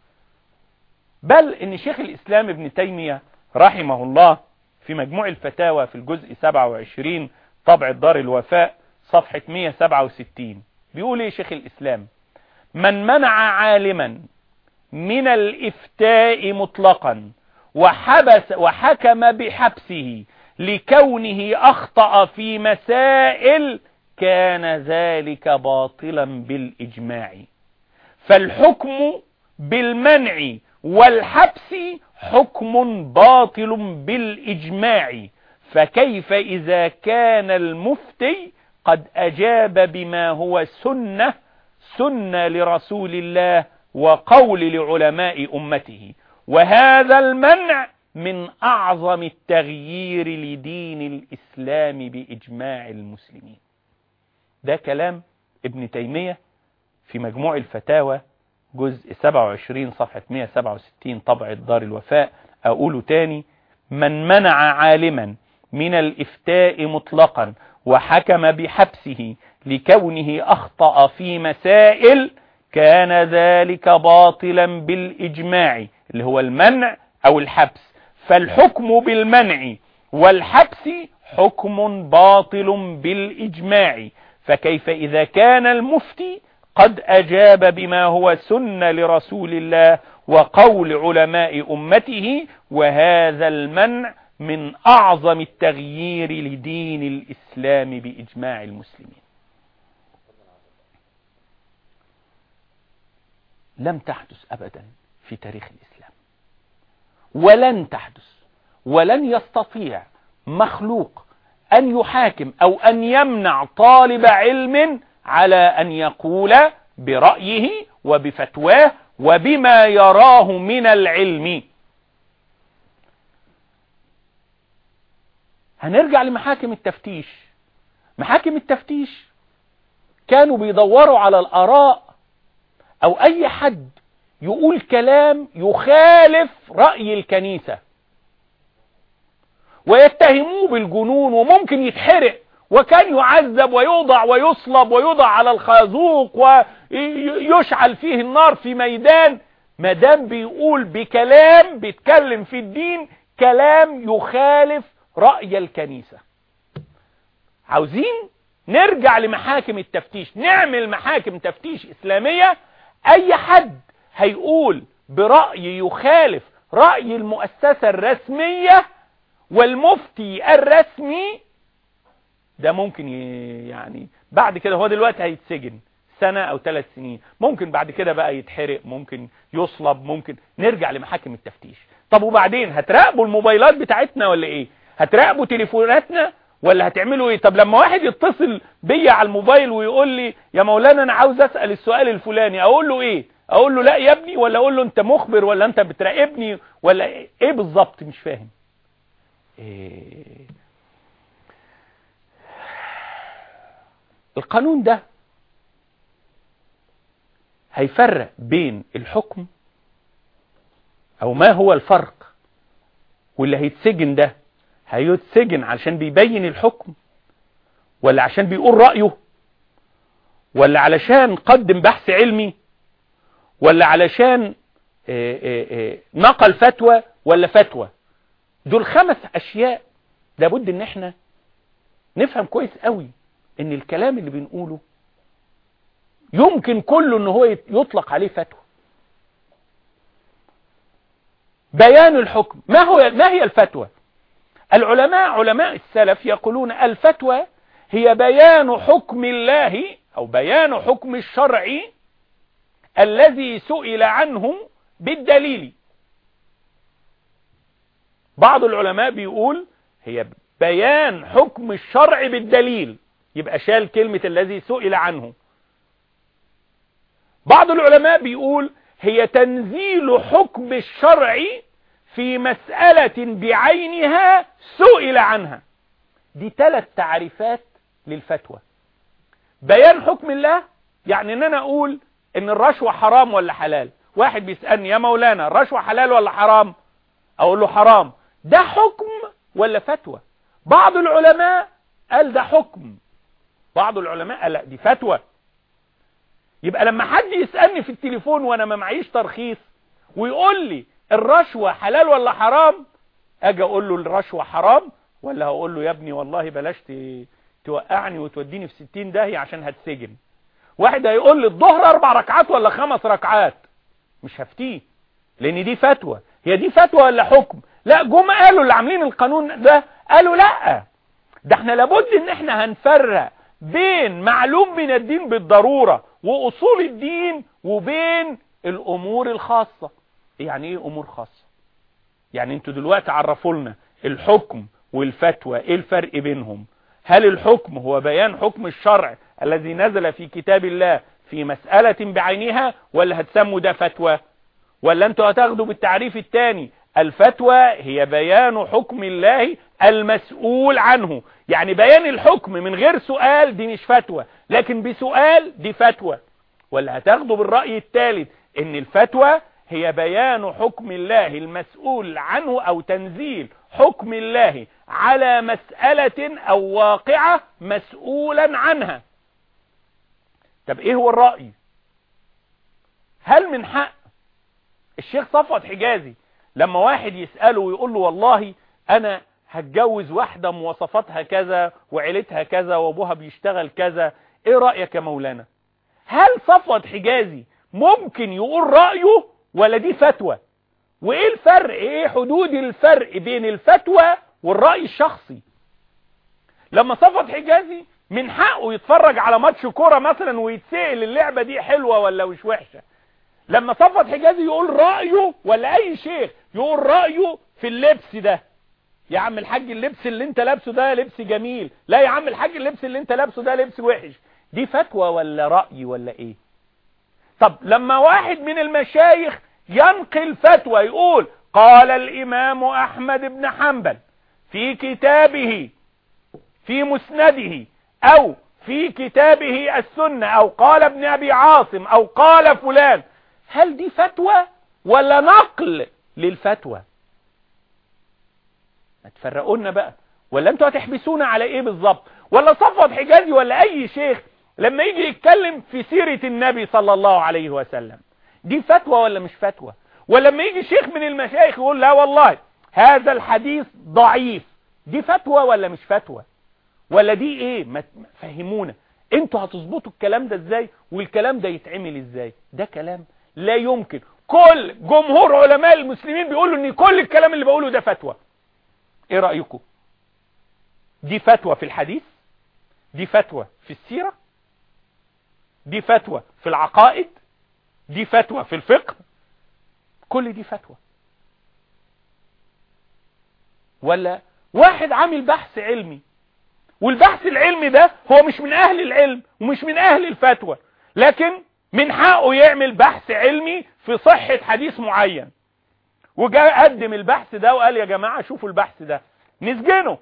بل إن شيخ الإسلام ابن تيمية رحمه الله في مجموع الفتاوى في الجزء 27 طبع الدار الوفاء صفحة 167 بيقول ايه شيخ الإسلام من منع عالما من الإفتاء مطلقا وحبس وحكم بحبسه لكونه أخطأ في مسائل كان ذلك باطلا بالإجماع فالحكم بالمنع والحبس حكم باطل بالإجماع فكيف إذا كان المفتي قد أجاب بما هو سنة سنة لرسول الله وقول لعلماء أمته وهذا المنع من أعظم التغيير لدين الإسلام بإجماع المسلمين ده كلام ابن تيمية في مجموع الفتاوى جزء 27 صفحة 167 طبع دار الوفاء أقوله تاني من منع عالما من الإفتاء مطلقا وحكم بحبسه لكونه أخطأ في مسائل كان ذلك باطلا بالإجماع اللي هو المنع أو الحبس فالحكم بالمنع والحبس حكم باطل بالإجماع فكيف إذا كان المفتي قد أجاب بما هو سنة لرسول الله وقول علماء أمته وهذا المنع من أعظم التغيير لدين الإسلام بإجماع المسلمين لم تحدث أبدا في تاريخ الإسلام ولن تحدث ولن يستطيع مخلوق أن يحاكم أو أن يمنع طالب علم على أن يقول برأيه وبفتواه وبما يراه من العلم هنرجع لمحاكم التفتيش محاكم التفتيش كانوا بيدوروا على الآراء أو أي حد يقول كلام يخالف رأي الكنيسة ويتهموه بالجنون وممكن يتحرق وكان يعذب ويوضع ويصلب ويوضع على الخازوق ويشعل فيه النار في ميدان ما دام بيقول بكلام بيتكلم في الدين كلام يخالف رأي الكنيسة عاوزين نرجع لمحاكم التفتيش نعمل محاكم تفتيش إسلامية أي حد هيقول برأي يخالف رأي المؤسسة الرسمية والمفتي الرسمي ده ممكن يعني بعد كده هو دلوقتي هيتسجن سنة او ثلاث سنين ممكن بعد كده بقى يتحرق ممكن يصلب ممكن نرجع لمحاكم التفتيش طب وبعدين هتراقبوا الموبايلات بتاعتنا ولا ايه هتراقبوا تليفوناتنا ولا هتعملوا ايه طب لما واحد يتصل بيا على الموبايل ويقول لي يا مولانا انا عاوز اسأل السؤال الفلاني اقول له ايه اقول له لا يا ابني ولا اقول له انت مخبر ولا انت بتراقبني ولا ايه, إيه بالظبط مش فاهم إيه القانون ده هيفرق بين الحكم او ما هو الفرق واللي هيتسجن ده هيتسجن علشان بيبين الحكم ولا عشان بيقول رأيه ولا علشان قدم بحث علمي ولا علشان نقل فتوى ولا فتوى دول خمس اشياء لابد ان احنا نفهم كويس قوي ان الكلام اللي بنقوله يمكن كله ان هو يطلق عليه فتوى بيان الحكم ما هو ما هي الفتوى العلماء علماء السلف يقولون الفتوى هي بيان حكم الله او بيان حكم الشرع الذي سئل عنه بالدليل بعض العلماء بيقول هي بيان حكم الشرع بالدليل يبقى شال كلمة الذي سئل عنه بعض العلماء بيقول هي تنزيل حكم الشرع في مسألة بعينها سئل عنها دي ثلاث تعريفات للفتوى بيان حكم الله يعني ان انا اقول ان الرشوة حرام ولا حلال واحد بيسألني يا مولانا الرشوة حلال ولا حرام اقول له حرام ده حكم ولا فتوى بعض العلماء قال ده حكم بعض العلماء قال لا دي فتوى يبقى لما حد يسألني في التليفون وانا ما معيش ترخيص ويقول لي الرشوة حلال ولا حرام اجي اقول له الرشوة حرام ولا هقول له يا ابني والله بلاش توقعني وتوديني في ستين داهية عشان هتسجن واحد هيقول لي الظهر اربع ركعات ولا خمس ركعات مش هفتيه لان دي فتوى هي دي فتوى ولا حكم لا جم قالوا اللي عاملين القانون ده قالوا لا ده احنا لابد ان احنا هنفرق بين معلوم من الدين بالضرورة واصول الدين وبين الامور الخاصة يعني ايه امور خاصة يعني انتوا دلوقتي عرفوا لنا الحكم والفتوى ايه الفرق بينهم هل الحكم هو بيان حكم الشرع الذي نزل في كتاب الله في مسألة بعينها ولا هتسموا ده فتوى ولا انتوا هتاخدوا بالتعريف الثاني الفتوى هي بيان حكم الله المسؤول عنه يعني بيان الحكم من غير سؤال دي مش فتوى لكن بسؤال دي فتوى ولا هتاخدوا بالرأي الثالث ان الفتوى هي بيان حكم الله المسؤول عنه او تنزيل حكم الله على مسألة او واقعة مسؤولا عنها طب ايه هو الرأي هل من حق الشيخ صفوت حجازي لما واحد يسأله ويقول له والله انا هتجوز واحدة مواصفاتها كذا وعيلتها كذا وابوها بيشتغل كذا ايه رأيك يا مولانا هل صفوت حجازي ممكن يقول رأيه ولا دي فتوى وايه الفرق ايه حدود الفرق بين الفتوى والرأي الشخصي لما صفوت حجازي من حقه يتفرج على ماتش كورة مثلا ويتسأل اللعبة دي حلوة ولا مش وحشة لما صفوت حجازي يقول رأيه ولا اي شيخ يقول رأيه في اللبس ده يا عم الحاج اللبس اللي انت لابسه ده لبس جميل لا يا عم الحاج اللبس اللي انت لابسه ده لبس وحش دي فتوى ولا رأي ولا ايه طب لما واحد من المشايخ ينقل فتوى يقول قال الامام احمد بن حنبل في كتابه في مسنده او في كتابه السنة او قال ابن ابي عاصم او قال فلان هل دي فتوى ولا نقل للفتوى هتفرقونا بقى ولا انتوا هتحبسونا على ايه بالظبط ولا صفوت حجازي ولا اي شيخ لما يجي يتكلم في سيرة النبي صلى الله عليه وسلم دي فتوى ولا مش فتوى ولما يجي شيخ من المشايخ يقول لا والله هذا الحديث ضعيف دي فتوى ولا مش فتوى ولا دي ايه ما فهمونا انتوا هتظبطوا الكلام ده ازاي والكلام ده يتعمل ازاي ده كلام لا يمكن كل جمهور علماء المسلمين بيقولوا ان كل الكلام اللي بقوله ده فتوى ايه رأيكم دي فتوى في الحديث دي فتوى في السيرة دي فتوى في العقائد دي فتوى في الفقه كل دي فتوى ولا واحد عامل بحث علمي والبحث العلمي ده هو مش من اهل العلم ومش من اهل الفتوى لكن من حقه يعمل بحث علمي في صحة حديث معين وجاء قدم البحث ده وقال يا جماعة شوفوا البحث ده نسجنه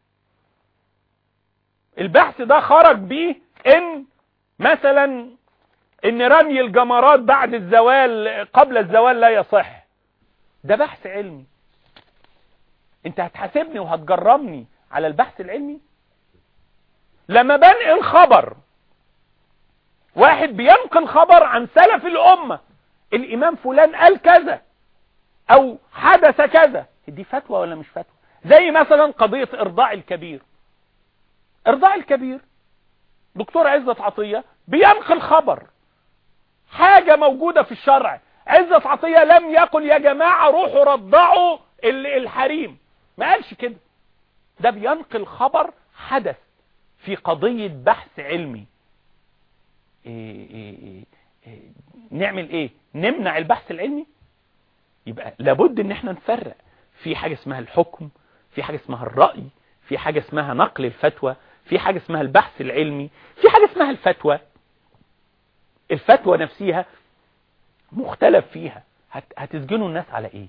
البحث ده خرج بيه ان مثلا ان رمي الجمرات بعد الزوال قبل الزوال لا يصح ده بحث علمي انت هتحاسبني وهتجرمني على البحث العلمي لما بنقل خبر واحد بينقل خبر عن سلف الأمة الإمام فلان قال كذا أو حدث كذا دي فتوى ولا مش فتوى زي مثلا قضية إرضاع الكبير إرضاع الكبير دكتور عزت عطية بينقل خبر حاجة موجودة في الشرع عزت عطية لم يقل يا جماعة روحوا رضعوا الحريم ما قالش كده ده بينقل خبر حدث في قضية بحث علمي إيه إيه إيه نعمل ايه نمنع البحث العلمي يبقى لابد ان احنا نفرق في حاجة اسمها الحكم في حاجة اسمها الرأي في حاجة اسمها نقل الفتوى في حاجة اسمها البحث العلمي في حاجة اسمها الفتوى الفتوى نفسها مختلف فيها هتسجنوا الناس على ايه,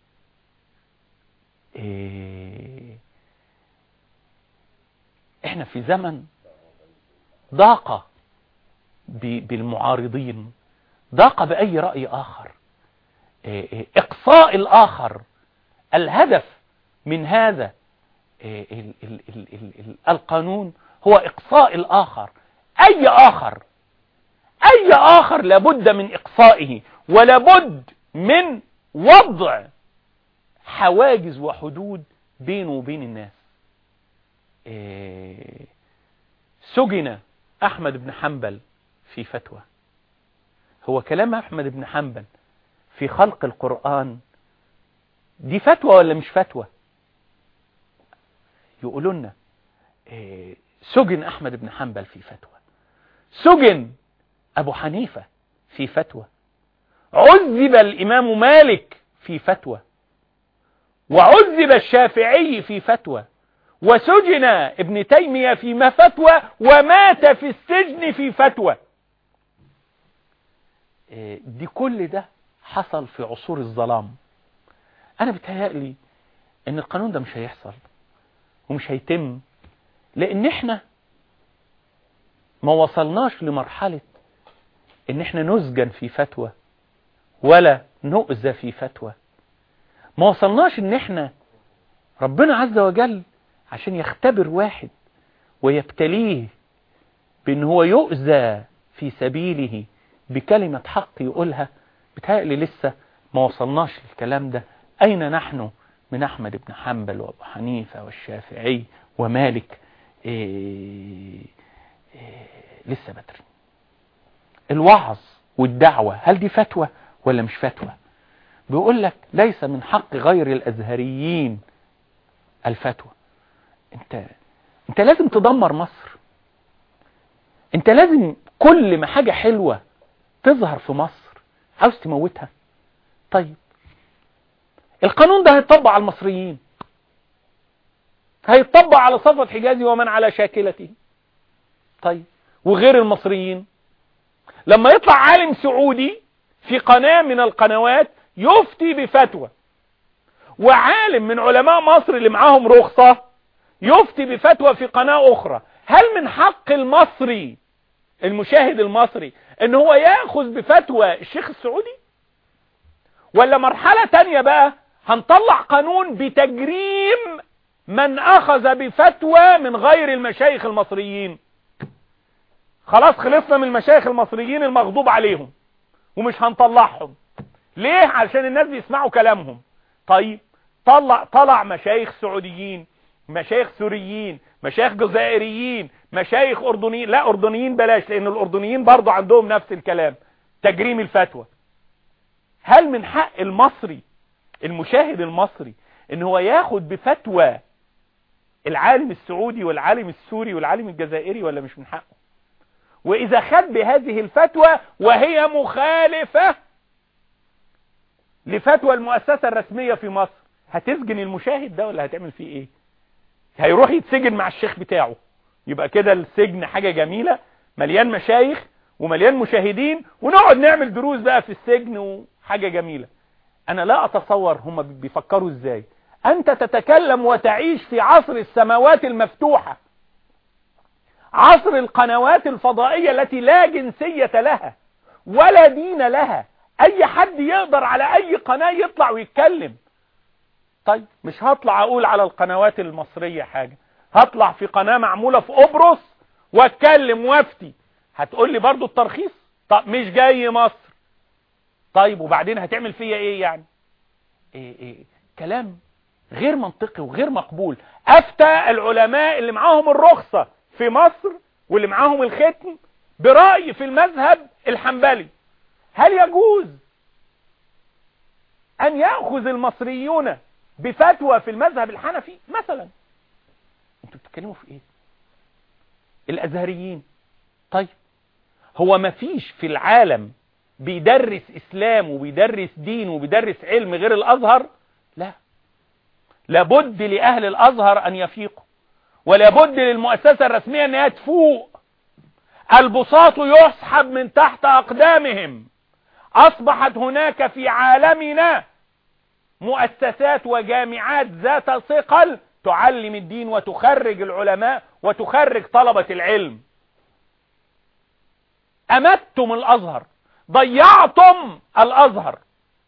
إيه احنا في زمن ضاق بالمعارضين ضاق بأي رأي آخر إقصاء الآخر الهدف من هذا القانون هو إقصاء الآخر أي آخر أي آخر لابد من إقصائه ولابد من وضع حواجز وحدود بينه وبين الناس سجن أحمد بن حنبل في فتوى هو كلام أحمد بن حنبل في خلق القرآن دي فتوى ولا مش فتوى يقولوا لنا سجن أحمد بن حنبل في فتوى سجن أبو حنيفة في فتوى عذب الإمام مالك في فتوى وعذب الشافعي في فتوى وسجن ابن تيمية في فتوى ومات في السجن في فتوى دي كل ده حصل في عصور الظلام انا بتهيألي ان القانون ده مش هيحصل ومش هيتم لان احنا ما وصلناش لمرحلة ان احنا نسجن في فتوى ولا نؤذى في فتوى ما وصلناش ان احنا ربنا عز وجل عشان يختبر واحد ويبتليه بان هو يؤذى في سبيله بكلمة حق يقولها بتهيألي لسه ما وصلناش للكلام ده أين نحن من أحمد بن حنبل وأبو حنيفة والشافعي ومالك إيه إيه لسه بدري الوعظ والدعوة هل دي فتوى ولا مش فتوى بيقول لك ليس من حق غير الأزهريين الفتوى انت انت لازم تدمر مصر انت لازم كل ما حاجة حلوة تظهر في مصر عاوز تموتها طيب القانون ده هيطبق على المصريين هيطبق على صفوة حجازي ومن على شاكلته طيب وغير المصريين لما يطلع عالم سعودي في قناة من القنوات يفتي بفتوى وعالم من علماء مصر اللي معاهم رخصة يفتي بفتوى في قناة أخرى هل من حق المصري المشاهد المصري ان هو ياخذ بفتوى الشيخ السعودي ولا مرحلة تانية بقى هنطلع قانون بتجريم من اخذ بفتوى من غير المشايخ المصريين خلاص خلصنا من المشايخ المصريين المغضوب عليهم ومش هنطلعهم ليه علشان الناس بيسمعوا كلامهم طيب طلع طلع مشايخ سعوديين مشايخ سوريين مشايخ جزائريين مشايخ اردنيين لا اردنيين بلاش لان الاردنيين برضو عندهم نفس الكلام تجريم الفتوى هل من حق المصري المشاهد المصري ان هو ياخد بفتوى العالم السعودي والعالم السوري والعالم الجزائري ولا مش من حقه واذا خد بهذه الفتوى وهي مخالفة لفتوى المؤسسة الرسمية في مصر هتسجن المشاهد ده ولا هتعمل فيه ايه هيروح يتسجن مع الشيخ بتاعه يبقى كده السجن حاجة جميلة مليان مشايخ ومليان مشاهدين ونقعد نعمل دروس بقى في السجن وحاجة جميلة انا لا اتصور هم بيفكروا ازاي انت تتكلم وتعيش في عصر السماوات المفتوحة عصر القنوات الفضائية التي لا جنسية لها ولا دين لها اي حد يقدر على اي قناة يطلع ويتكلم طيب مش هطلع اقول على القنوات المصرية حاجة هطلع في قناة معمولة في قبرص واتكلم وافتي هتقول لي برضو الترخيص طب مش جاي مصر طيب وبعدين هتعمل فيا ايه يعني إيه إيه كلام غير منطقي وغير مقبول افتى العلماء اللي معاهم الرخصة في مصر واللي معاهم الختم برأي في المذهب الحنبلي هل يجوز ان يأخذ المصريون بفتوى في المذهب الحنفي مثلا انتوا بتتكلموا في ايه الازهريين طيب هو ما فيش في العالم بيدرس اسلام وبيدرس دين وبيدرس علم غير الازهر لا لابد لأهل الأزهر أن يفيقوا ولابد للمؤسسة الرسمية أنها تفوق البساط يسحب من تحت أقدامهم أصبحت هناك في عالمنا مؤسسات وجامعات ذات ثقل تعلم الدين وتخرج العلماء وتخرج طلبة العلم أمتم الأزهر ضيعتم الأزهر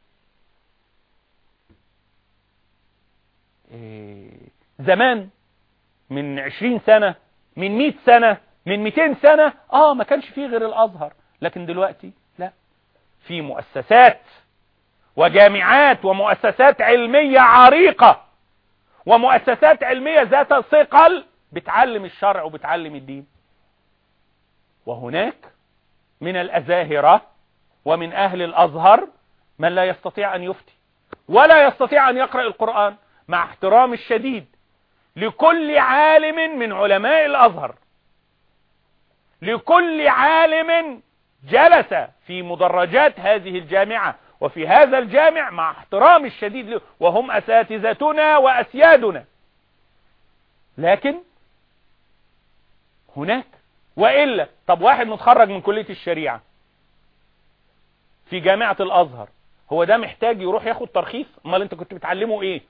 زمان من عشرين سنة من مئة سنة من مئتين سنة اه ما كانش فيه غير الازهر لكن دلوقتي لا في مؤسسات وجامعات ومؤسسات علمية عريقة ومؤسسات علمية ذات ثقل بتعلم الشرع وبتعلم الدين وهناك من الأزاهرة ومن أهل الأزهر من لا يستطيع أن يفتي ولا يستطيع أن يقرأ القرآن مع احترام الشديد لكل عالم من علماء الأزهر لكل عالم جلس في مدرجات هذه الجامعة وفي هذا الجامع مع احترام الشديد له وهم أساتذتنا وأسيادنا لكن هناك وإلا طب واحد متخرج من كلية الشريعة في جامعة الأزهر هو ده محتاج يروح ياخد ترخيص امال انت كنت بتعلمه ايه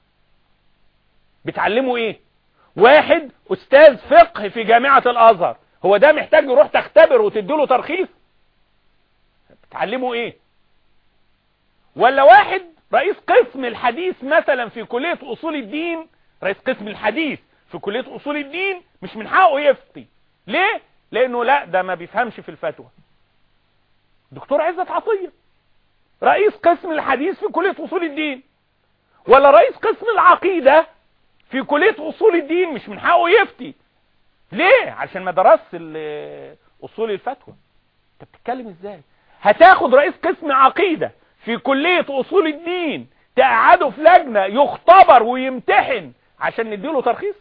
بتعلمه ايه واحد استاذ فقه في جامعة الازهر هو ده محتاج يروح تختبر وتديله ترخيص بتعلمه ايه ولا واحد رئيس قسم الحديث مثلا في كلية اصول الدين رئيس قسم الحديث في كلية اصول الدين مش من حقه يفتي ليه لانه لا ده ما بيفهمش في الفتوى دكتور عزت عطية رئيس قسم الحديث في كلية اصول الدين ولا رئيس قسم العقيدة في كلية اصول الدين مش من حقه يفتي ليه عشان ما درس اصول الفتوى انت بتتكلم ازاي هتاخد رئيس قسم عقيدة في كلية اصول الدين تقعده في لجنة يختبر ويمتحن عشان نديله ترخيص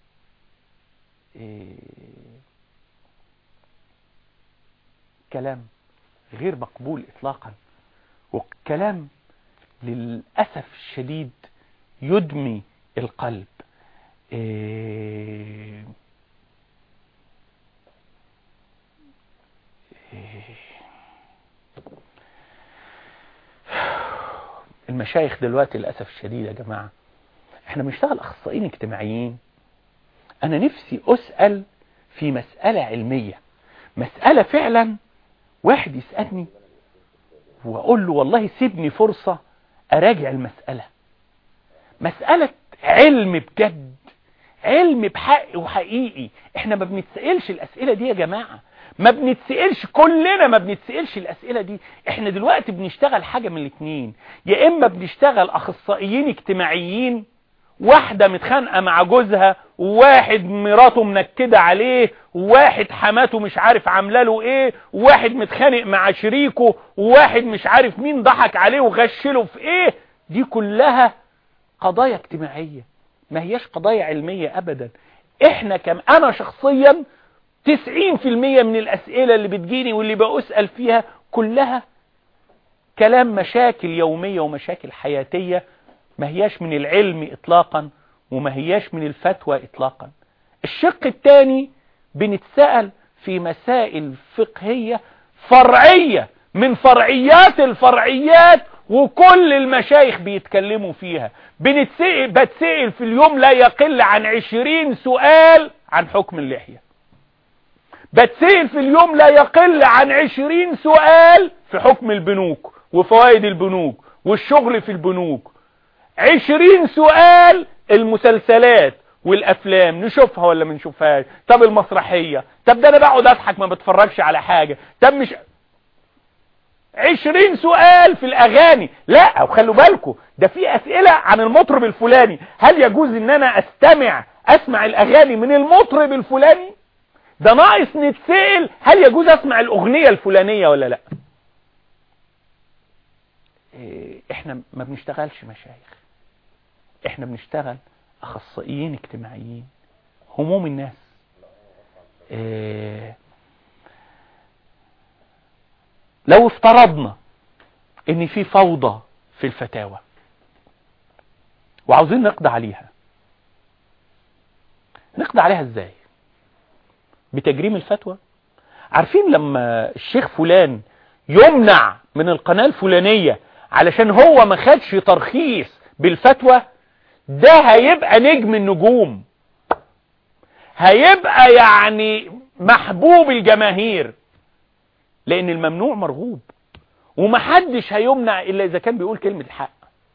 إيه كلام غير مقبول اطلاقا وكلام للأسف الشديد يدمي القلب إيه المشايخ دلوقتي للأسف الشديد يا جماعة احنا بنشتغل أخصائيين اجتماعيين أنا نفسي أسأل في مسألة علمية مسألة فعلا واحد يسألني وأقول له والله سيبني فرصة أراجع المسألة مسألة علم بجد علم بحق وحقيقي احنا ما بنتسألش الأسئلة دي يا جماعة ما بنتسألش كلنا ما بنتسألش الأسئلة دي احنا دلوقتي بنشتغل حاجة من الاثنين يا إما بنشتغل أخصائيين اجتماعيين واحدة متخانقة مع جوزها وواحد مراته منكدة عليه وواحد حماته مش عارف عامله له ايه وواحد متخانق مع شريكه وواحد مش عارف مين ضحك عليه وغشله في ايه دي كلها قضايا اجتماعية ما هياش قضايا علمية ابدا احنا كم انا شخصيا 90% من الاسئلة اللي بتجيني واللي بأسأل فيها كلها كلام مشاكل يومية ومشاكل حياتية ما هياش من العلم اطلاقا وما هياش من الفتوى اطلاقا الشق الثاني بنتسأل في مسائل فقهية فرعية من فرعيات الفرعيات وكل المشايخ بيتكلموا فيها بنتسأل بتسأل في اليوم لا يقل عن عشرين سؤال عن حكم اللحية بتسأل في اليوم لا يقل عن عشرين سؤال في حكم البنوك وفوائد البنوك والشغل في البنوك عشرين سؤال المسلسلات والافلام نشوفها ولا ما نشوفهاش طب المسرحية طب ده انا بقعد اضحك ما بتفرجش على حاجة طب مش عشرين سؤال في الاغاني لا وخلوا بالكم ده في اسئلة عن المطرب الفلاني هل يجوز ان انا استمع اسمع الاغاني من المطرب الفلاني ده ناقص نتسأل هل يجوز اسمع الاغنية الفلانية ولا لا احنا ما بنشتغلش مشايخ احنا بنشتغل اخصائيين اجتماعيين هموم الناس اه لو افترضنا ان في فوضى في الفتاوى وعاوزين نقضي عليها نقضي عليها ازاي بتجريم الفتوى عارفين لما الشيخ فلان يمنع من القناة الفلانية علشان هو ما خدش ترخيص بالفتوى ده هيبقى نجم النجوم هيبقى يعني محبوب الجماهير لان الممنوع مرغوب ومحدش هيمنع الا اذا كان بيقول كلمة الحق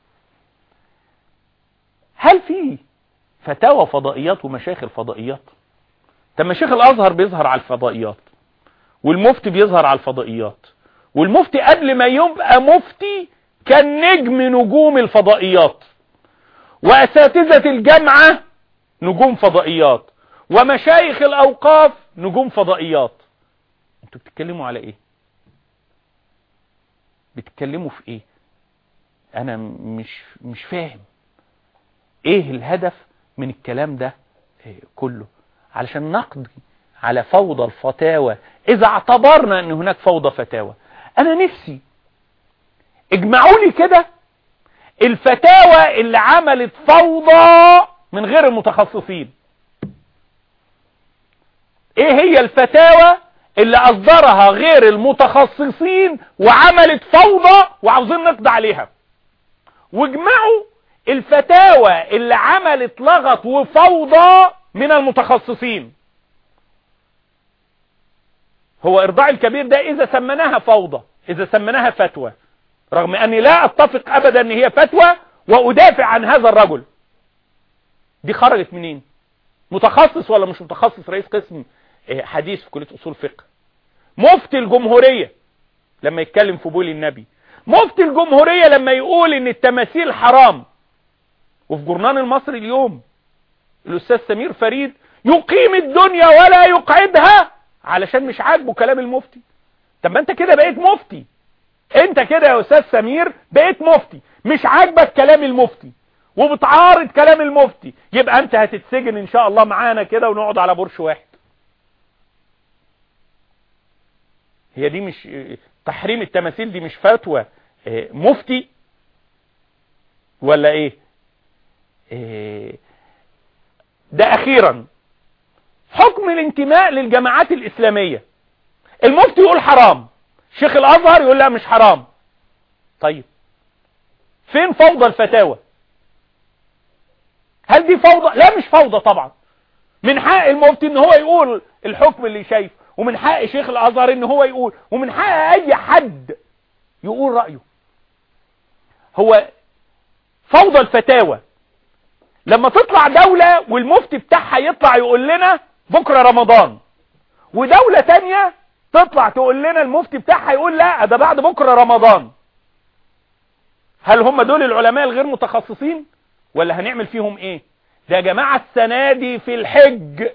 هل في فتاوى فضائيات ومشايخ الفضائيات طب مشايخ الازهر بيظهر على الفضائيات والمفتي بيظهر على الفضائيات والمفتي قبل ما يبقى مفتي كان نجم نجوم الفضائيات واساتذة الجامعة نجوم فضائيات ومشايخ الاوقاف نجوم فضائيات انتوا بتتكلموا على ايه بتتكلموا في ايه انا مش مش فاهم ايه الهدف من الكلام ده إيه كله علشان نقضي على فوضى الفتاوى اذا اعتبرنا ان هناك فوضى فتاوى انا نفسي اجمعوا لي كده الفتاوى اللي عملت فوضى من غير المتخصصين ايه هي الفتاوى اللي اصدرها غير المتخصصين وعملت فوضى وعاوزين نقضي عليها واجمعوا الفتاوى اللي عملت لغط وفوضى من المتخصصين هو ارضاع الكبير ده اذا سمناها فوضى اذا سمناها فتوى رغم اني لا اتفق ابدا ان هي فتوى وادافع عن هذا الرجل دي خرجت منين متخصص ولا مش متخصص رئيس قسم حديث في كلية اصول فقه مفتي الجمهورية لما يتكلم في بول النبي مفتي الجمهورية لما يقول ان التماثيل حرام وفي جورنان المصري اليوم الاستاذ سمير فريد يقيم الدنيا ولا يقعدها علشان مش عاجبه كلام المفتي طب ما انت كده بقيت مفتي انت كده يا استاذ سمير بقيت مفتي مش عاجبك كلام المفتي وبتعارض كلام المفتي يبقى انت هتتسجن ان شاء الله معانا كده ونقعد على برش واحد هي دي مش تحريم التماثيل دي مش فتوى مفتي ولا ايه ده اخيرا حكم الانتماء للجماعات الاسلامية المفتي يقول حرام شيخ الازهر يقول لا مش حرام طيب فين فوضى الفتاوى هل دي فوضى لا مش فوضى طبعا من حق المفتي ان هو يقول الحكم اللي شايفه ومن حق شيخ الازهر ان هو يقول ومن حق اي حد يقول رأيه هو فوضى الفتاوى لما تطلع دولة والمفتي بتاعها يطلع يقول لنا بكرة رمضان ودولة تانية تطلع تقول لنا المفتي بتاعها يقول لا ده بعد بكرة رمضان هل هم دول العلماء الغير متخصصين ولا هنعمل فيهم ايه ده يا جماعة السنة دي في الحج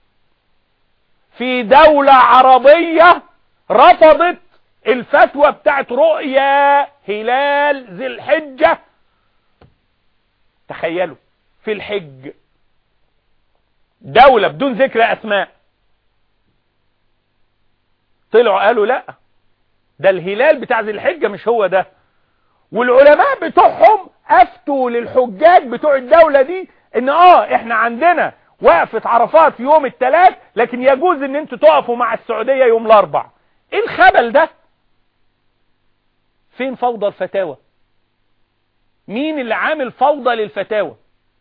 في دولة عربية رفضت الفتوى بتاعت رؤيا هلال ذي الحجة تخيلوا في الحج دولة بدون ذكر أسماء طلعوا قالوا لا ده الهلال بتاع ذي الحجة مش هو ده والعلماء بتوعهم افتوا للحجاج بتوع الدولة دي ان اه احنا عندنا وقفة عرفات في يوم الثلاث لكن يجوز ان انتوا تقفوا مع السعودية يوم الاربع ايه الخبل ده فين فوضى الفتاوى مين اللي عامل فوضى للفتاوى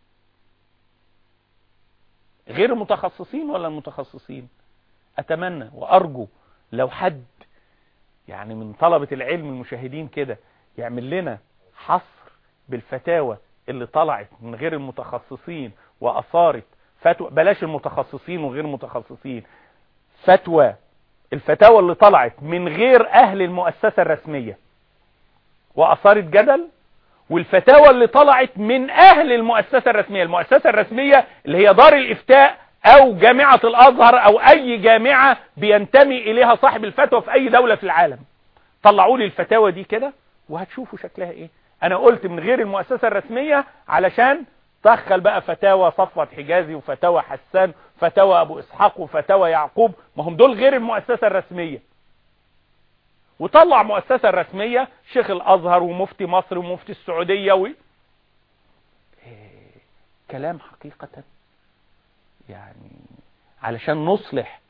غير المتخصصين ولا المتخصصين اتمنى وارجو لو حد يعني من طلبة العلم المشاهدين كده يعمل لنا حصر بالفتاوى اللي طلعت من غير المتخصصين واثارت فتوى بلاش المتخصصين وغير المتخصصين فتوى الفتاوى اللي طلعت من غير اهل المؤسسة الرسمية واثارت جدل والفتاوى اللي طلعت من اهل المؤسسة الرسمية المؤسسة الرسمية اللي هي دار الافتاء او جامعة الازهر او اي جامعة بينتمي اليها صاحب الفتوى في اي دولة في العالم طلعوا لي الفتاوى دي كده وهتشوفوا شكلها ايه انا قلت من غير المؤسسة الرسمية علشان دخل بقى فتاوى صفوت حجازي وفتاوى حسان فتاوى ابو اسحاق وفتاوى يعقوب ما هم دول غير المؤسسة الرسمية وطلع مؤسسة رسمية شيخ الازهر ومفتي مصر ومفتي السعودية و... إيه كلام حقيقة يعني علشان نصلح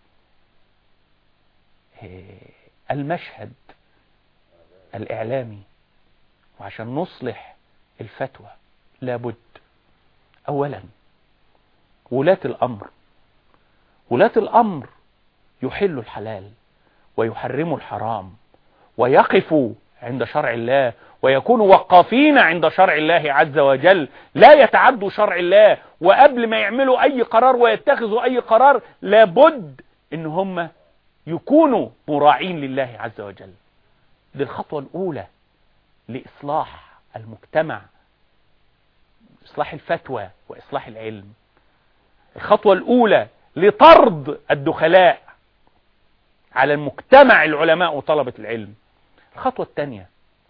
إيه المشهد الاعلامي وعشان نصلح الفتوى لابد اولا ولاة الامر ولاة الامر يحلوا الحلال ويحرموا الحرام ويقفوا عند شرع الله ويكونوا وقافين عند شرع الله عز وجل لا يتعدوا شرع الله وقبل ما يعملوا اي قرار ويتخذوا اي قرار لابد ان هم يكونوا مراعين لله عز وجل دي الخطوة الاولى لإصلاح المجتمع إصلاح الفتوى وإصلاح العلم الخطوة الأولى لطرد الدخلاء على المجتمع العلماء وطلبة العلم الخطوة الثانية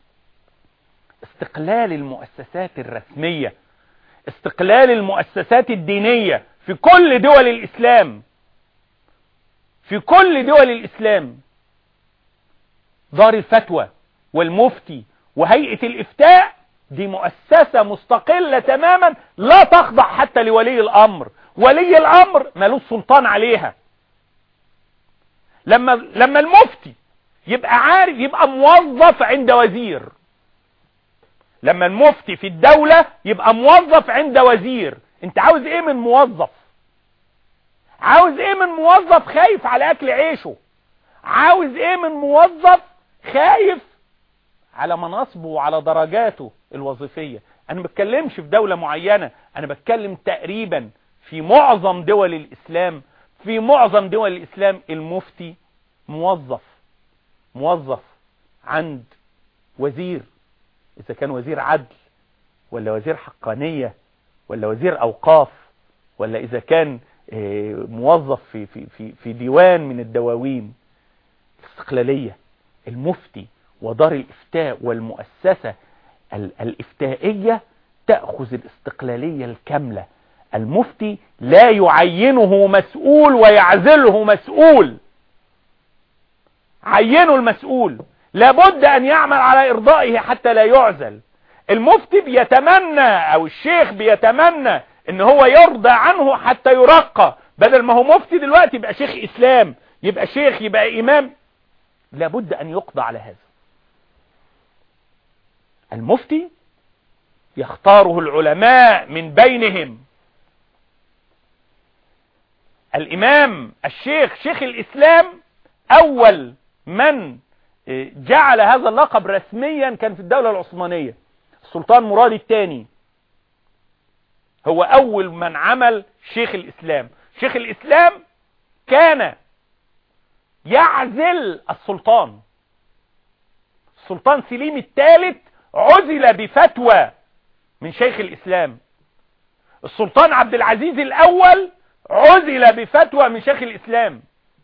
استقلال المؤسسات الرسمية استقلال المؤسسات الدينية في كل دول الإسلام في كل دول الإسلام دار الفتوى والمفتي وهيئة الإفتاء دي مؤسسة مستقلة تماما لا تخضع حتى لولي الأمر ولي الأمر ملوش سلطان عليها لما لما المفتي يبقى عارف يبقى موظف عند وزير لما المفتي في الدولة يبقى موظف عند وزير انت عاوز ايه من موظف عاوز ايه من موظف خايف على اكل عيشه عاوز ايه من موظف خايف على مناصبه وعلى درجاته الوظيفية انا ما بتكلمش في دولة معينة انا بتكلم تقريبا في معظم دول الاسلام في معظم دول الاسلام المفتي موظف موظف عند وزير اذا كان وزير عدل ولا وزير حقانية ولا وزير اوقاف ولا اذا كان موظف في, في, في, في ديوان من الدواوين الاستقلالية المفتي ودار الإفتاء والمؤسسة الإفتائية تأخذ الاستقلالية الكاملة المفتي لا يعينه مسؤول ويعزله مسؤول عينه المسؤول لابد أن يعمل على إرضائه حتى لا يعزل المفتي بيتمنى أو الشيخ بيتمنى ان هو يرضى عنه حتى يرقى بدل ما هو مفتي دلوقتي يبقى شيخ إسلام يبقى شيخ يبقى إمام لابد أن يقضى على هذا المفتي يختاره العلماء من بينهم الإمام الشيخ شيخ الإسلام أول من جعل هذا اللقب رسميا كان في الدولة العثمانية السلطان مراد الثاني هو أول من عمل شيخ الإسلام شيخ الإسلام كان يعزل السلطان السلطان سليم الثالث عزل بفتوى من شيخ الإسلام السلطان عبد العزيز الاول عزل بفتوى من شيخ الاسلام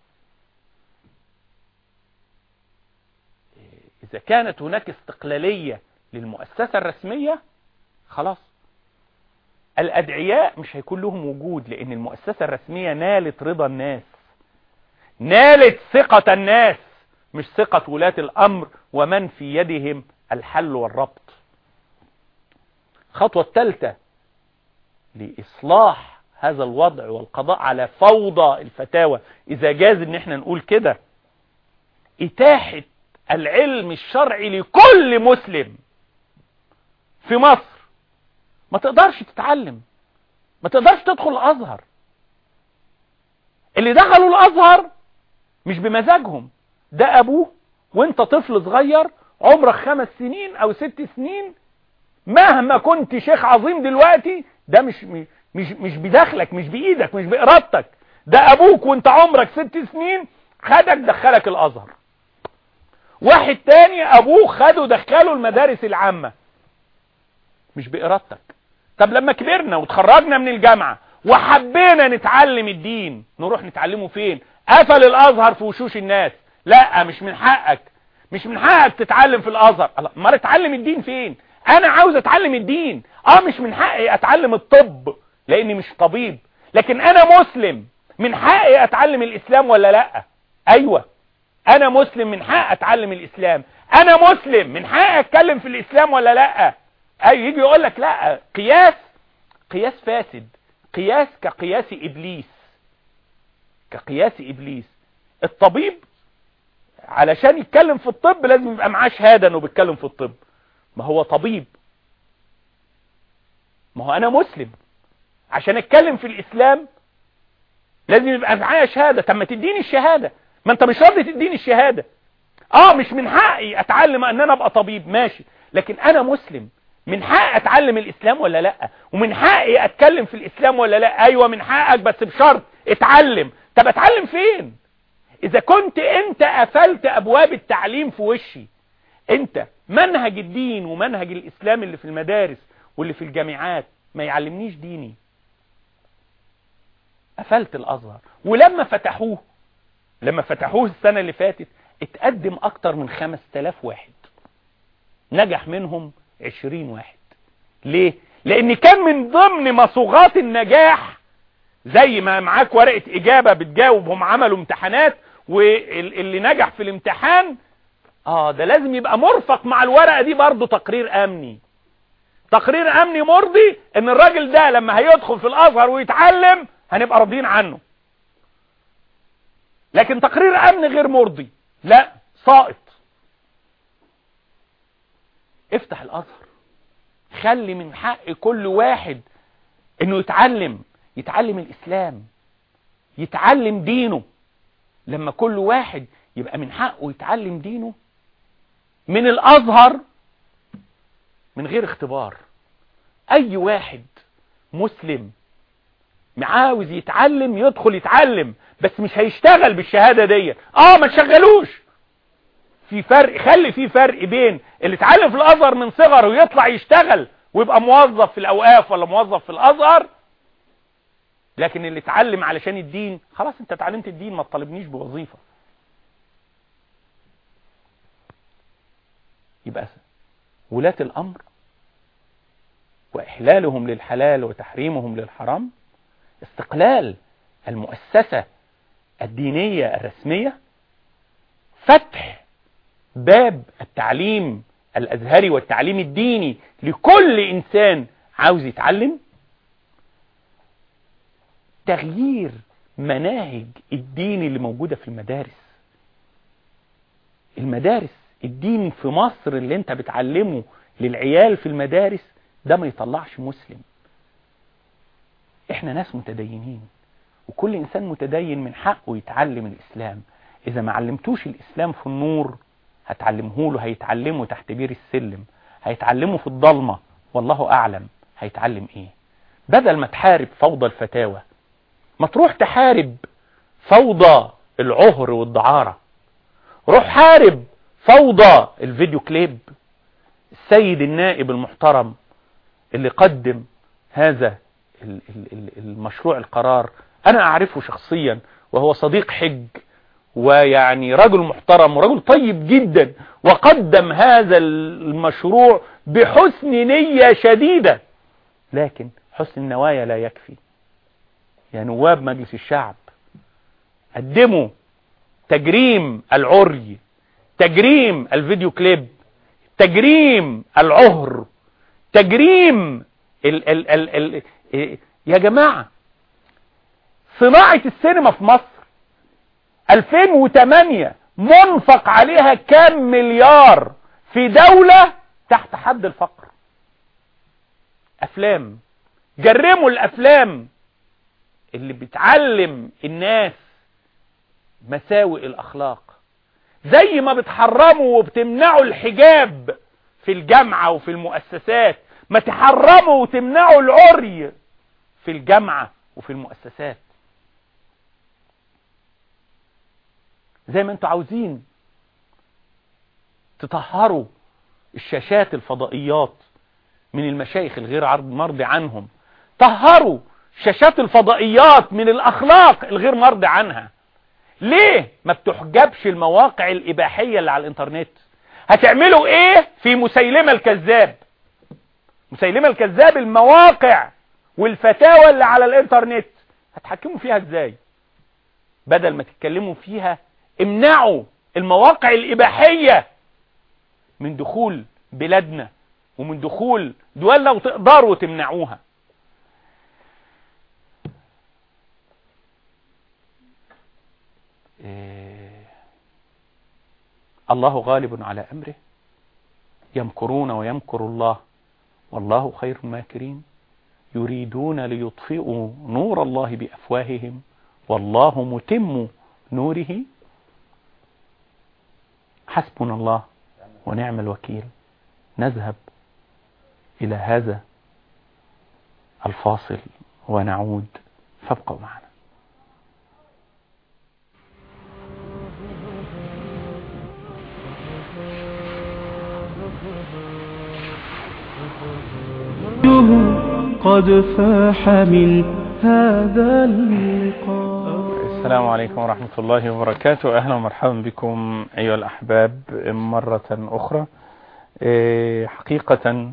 اذا كانت هناك استقلالية للمؤسسة الرسمية خلاص الادعياء مش هيكون لهم وجود لان المؤسسة الرسمية نالت رضا الناس نالت ثقة الناس مش ثقة ولاة الامر ومن في يدهم الحل والربط خطوة الثالثة لإصلاح هذا الوضع والقضاء على فوضى الفتاوى إذا جاز إن احنا نقول كده إتاحة العلم الشرعي لكل مسلم في مصر ما تقدرش تتعلم ما تقدرش تدخل الأزهر اللي دخلوا الأزهر مش بمزاجهم ده أبوه وانت طفل صغير عمرك خمس سنين أو ست سنين مهما كنت شيخ عظيم دلوقتي ده مش مش مش بدخلك مش بإيدك مش بإرادتك ده أبوك وانت عمرك ست سنين خدك دخلك الأزهر واحد تاني أبوه خده دخله المدارس العامة مش بإرادتك طب لما كبرنا وتخرجنا من الجامعة وحبينا نتعلم الدين نروح نتعلمه فين قفل الأزهر في وشوش الناس لا مش من حقك مش من حقك تتعلم في الأزهر ما اتعلم الدين فين انا عاوز اتعلم الدين اه مش من حقي اتعلم الطب لاني مش طبيب لكن انا مسلم من حقي اتعلم الاسلام ولا لا ايوه انا مسلم من حق اتعلم الاسلام انا مسلم من حق اتكلم في الاسلام ولا لا اي يجي يقول لك لا قياس قياس فاسد قياس كقياس ابليس كقياس ابليس الطبيب علشان يتكلم في الطب لازم يبقى معاه شهاده انه بيتكلم في الطب ما هو طبيب ما هو انا مسلم عشان اتكلم في الاسلام لازم يبقى معايا شهادة طب ما تديني الشهادة ما انت مش راضي تديني الشهادة اه مش من حقي اتعلم ان انا ابقى طبيب ماشي لكن انا مسلم من حقي اتعلم الاسلام ولا لا ومن حقي اتكلم في الاسلام ولا لا ايوه من حقك بس بشرط اتعلم طب اتعلم فين اذا كنت انت قفلت ابواب التعليم في وشي انت منهج الدين ومنهج الاسلام اللي في المدارس واللي في الجامعات ما يعلمنيش ديني قفلت الازهر ولما فتحوه لما فتحوه السنة اللي فاتت اتقدم اكتر من خمس تلاف واحد نجح منهم عشرين واحد ليه لان كان من ضمن مصوغات النجاح زي ما معاك ورقة اجابة بتجاوب هم عملوا امتحانات واللي نجح في الامتحان اه ده لازم يبقى مرفق مع الورقة دي برضو تقرير امني تقرير امني مرضي ان الراجل ده لما هيدخل في الازهر ويتعلم هنبقى راضيين عنه لكن تقرير امن غير مرضي لا ساقط افتح الازهر خلي من حق كل واحد انه يتعلم يتعلم الاسلام يتعلم دينه لما كل واحد يبقى من حقه يتعلم دينه من الازهر من غير اختبار اي واحد مسلم عاوز يتعلم يدخل يتعلم بس مش هيشتغل بالشهادة دي اه ما تشغلوش في فرق خلي في فرق بين اللي اتعلم في الازهر من صغره ويطلع يشتغل ويبقى موظف في الاوقاف ولا موظف في الازهر لكن اللي اتعلم علشان الدين خلاص انت اتعلمت الدين ما تطالبنيش بوظيفة يبقى ولاة الامر واحلالهم للحلال وتحريمهم للحرام استقلال المؤسسة الدينية الرسمية فتح باب التعليم الازهري والتعليم الديني لكل انسان عاوز يتعلم تغيير مناهج الدين اللي موجودة في المدارس المدارس الدين في مصر اللي انت بتعلمه للعيال في المدارس ده ما يطلعش مسلم احنا ناس متدينين وكل انسان متدين من حقه يتعلم الاسلام اذا ما علمتوش الاسلام في النور هتعلمه له هيتعلمه تحت بير السلم هيتعلمه في الضلمة والله اعلم هيتعلم ايه بدل ما تحارب فوضى الفتاوى ما تروح تحارب فوضى العهر والدعارة روح حارب فوضى الفيديو كليب السيد النائب المحترم اللي قدم هذا ال- ال- ال- المشروع القرار انا اعرفه شخصيا وهو صديق حج ويعني رجل محترم ورجل طيب جدا وقدم هذا المشروع بحسن نية شديدة لكن حسن النوايا لا يكفي يا نواب مجلس الشعب قدموا تجريم العري تجريم الفيديو كليب تجريم العهر تجريم ال ال ال ال يا جماعة صناعة السينما في مصر 2008 منفق عليها كام مليار في دولة تحت حد الفقر افلام جرموا الافلام اللي بتعلم الناس مساوئ الاخلاق زي ما بتحرموا وبتمنعوا الحجاب في الجامعة وفي المؤسسات ما تحرموا وتمنعوا العري في الجامعة وفي المؤسسات زي ما انتوا عاوزين تطهروا الشاشات الفضائيات من المشايخ الغير عرض مرضي عنهم طهروا شاشات الفضائيات من الأخلاق الغير مرضي عنها ليه ما بتحجبش المواقع الإباحية اللي على الإنترنت هتعملوا إيه في مسيلمة الكذاب مسيلمة الكذاب المواقع والفتاوى اللي على الإنترنت هتحكموا فيها إزاي بدل ما تتكلموا فيها امنعوا المواقع الإباحية من دخول بلادنا ومن دخول دولنا وتقدروا تمنعوها إيه الله غالب على أمره يمكرون ويمكر الله والله خير الماكرين يريدون ليطفئوا نور الله بأفواههم والله متم نوره حسبنا الله ونعم الوكيل نذهب إلى هذا الفاصل ونعود فابقوا معنا قد فاح من هذا اللقاء السلام عليكم ورحمة الله وبركاته أهلا ومرحبا بكم أيها الأحباب مرة أخرى إيه، حقيقة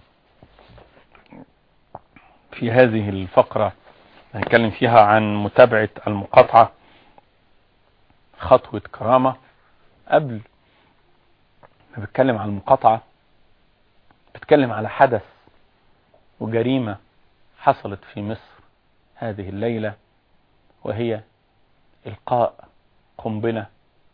في هذه الفقرة هنتكلم فيها عن متابعة المقاطعة خطوة كرامة قبل ما بتكلم عن المقاطعة بتكلم على حدث وجريمة حصلت في مصر هذه الليلة وهي إلقاء قنبلة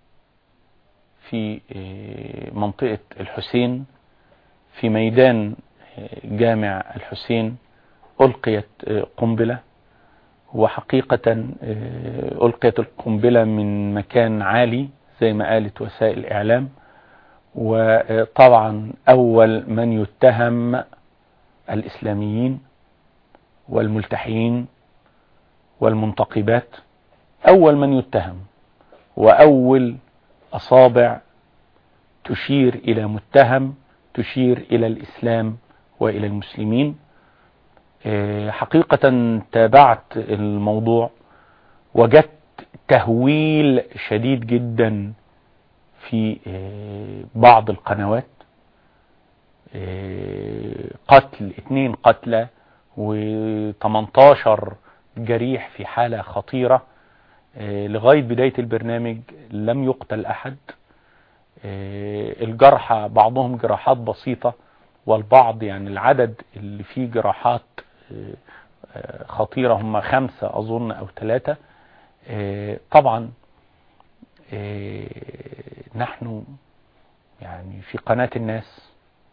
في منطقة الحسين في ميدان جامع الحسين ألقيت قنبلة وحقيقة ألقيت القنبلة من مكان عالي زي ما قالت وسائل الإعلام وطبعا أول من يتهم الإسلاميين والملتحين والمنتقبات أول من يتهم وأول أصابع تشير إلى متهم تشير إلى الإسلام وإلى المسلمين حقيقة تابعت الموضوع وجدت تهويل شديد جدا في بعض القنوات قتل اثنين قتلى و18 جريح في حالة خطيرة لغاية بداية البرنامج لم يقتل أحد الجرحى بعضهم جراحات بسيطة والبعض يعني العدد اللي فيه جراحات خطيرة هم خمسة أظن أو ثلاثة طبعا نحن يعني في قناة الناس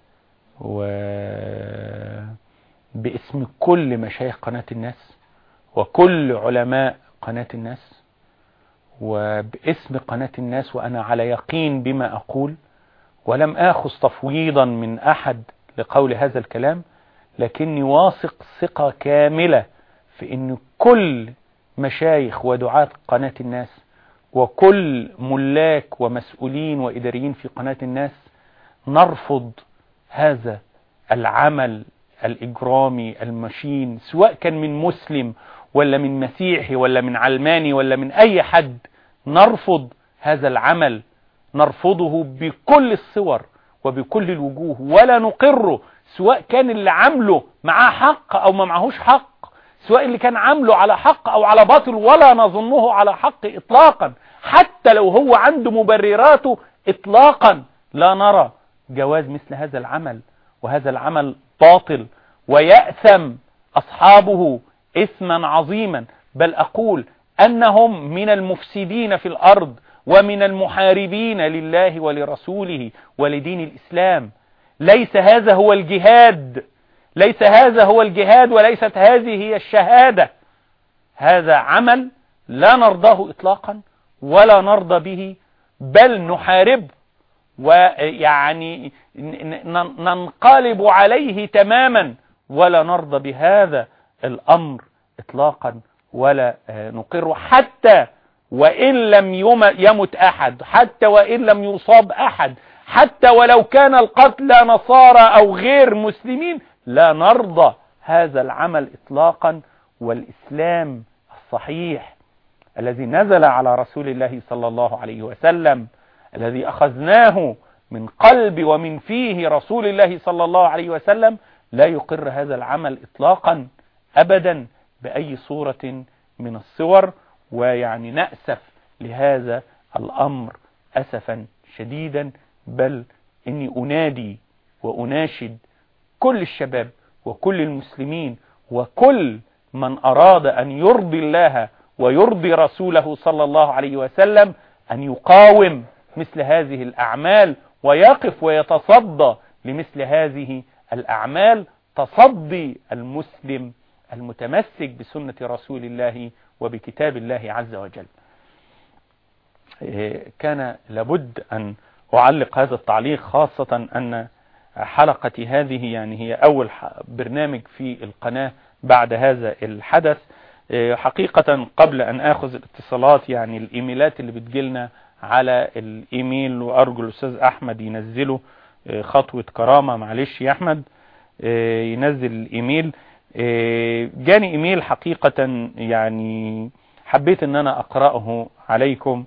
وباسم كل مشايخ قناة الناس وكل علماء قناة الناس وباسم قناة الناس وأنا على يقين بما أقول ولم آخذ تفويضا من أحد لقول هذا الكلام لكني واثق ثقة كاملة في أن كل مشايخ ودعاة قناة الناس وكل ملاك ومسؤولين وإداريين في قناة الناس نرفض هذا العمل الإجرامي المشين سواء كان من مسلم ولا من مسيحي ولا من علماني ولا من أي حد نرفض هذا العمل نرفضه بكل الصور وبكل الوجوه ولا نقره سواء كان اللي عامله معاه حق أو ما معهوش حق سواء اللي كان عامله على حق أو على باطل ولا نظنه على حق إطلاقا حتى لو هو عنده مبرراته إطلاقا لا نرى جواز مثل هذا العمل وهذا العمل باطل ويأثم أصحابه إثما عظيما بل أقول أنهم من المفسدين في الأرض ومن المحاربين لله ولرسوله ولدين الإسلام ليس هذا هو الجهاد ليس هذا هو الجهاد وليست هذه هي الشهادة هذا عمل لا نرضاه إطلاقا ولا نرضى به بل نحارب ويعني ننقلب عليه تماما ولا نرضى بهذا الأمر إطلاقا ولا نقر حتى وإن لم يمت أحد حتى وإن لم يصاب أحد حتى ولو كان القتل نصارى أو غير مسلمين لا نرضى هذا العمل إطلاقا والإسلام الصحيح الذي نزل على رسول الله صلى الله عليه وسلم الذي أخذناه من قلب ومن فيه رسول الله صلى الله عليه وسلم لا يقر هذا العمل إطلاقا أبدا بأي صورة من الصور ويعني نأسف لهذا الأمر أسفا شديدا بل إني أنادي وأناشد كل الشباب وكل المسلمين وكل من أراد أن يرضي الله ويرضي رسوله صلى الله عليه وسلم أن يقاوم مثل هذه الأعمال ويقف ويتصدى لمثل هذه الأعمال تصدي المسلم المتمسك بسنة رسول الله وبكتاب الله عز وجل كان لابد أن أعلق هذا التعليق خاصة أن حلقتي هذه يعني هي أول برنامج في القناة بعد هذا الحدث حقيقة قبل أن أخذ الاتصالات يعني الإيميلات اللي بتجيلنا على الإيميل وأرجو الأستاذ أحمد ينزله خطوة كرامة معلش يا أحمد ينزل الإيميل جاني إيميل حقيقة يعني حبيت أن أنا أقرأه عليكم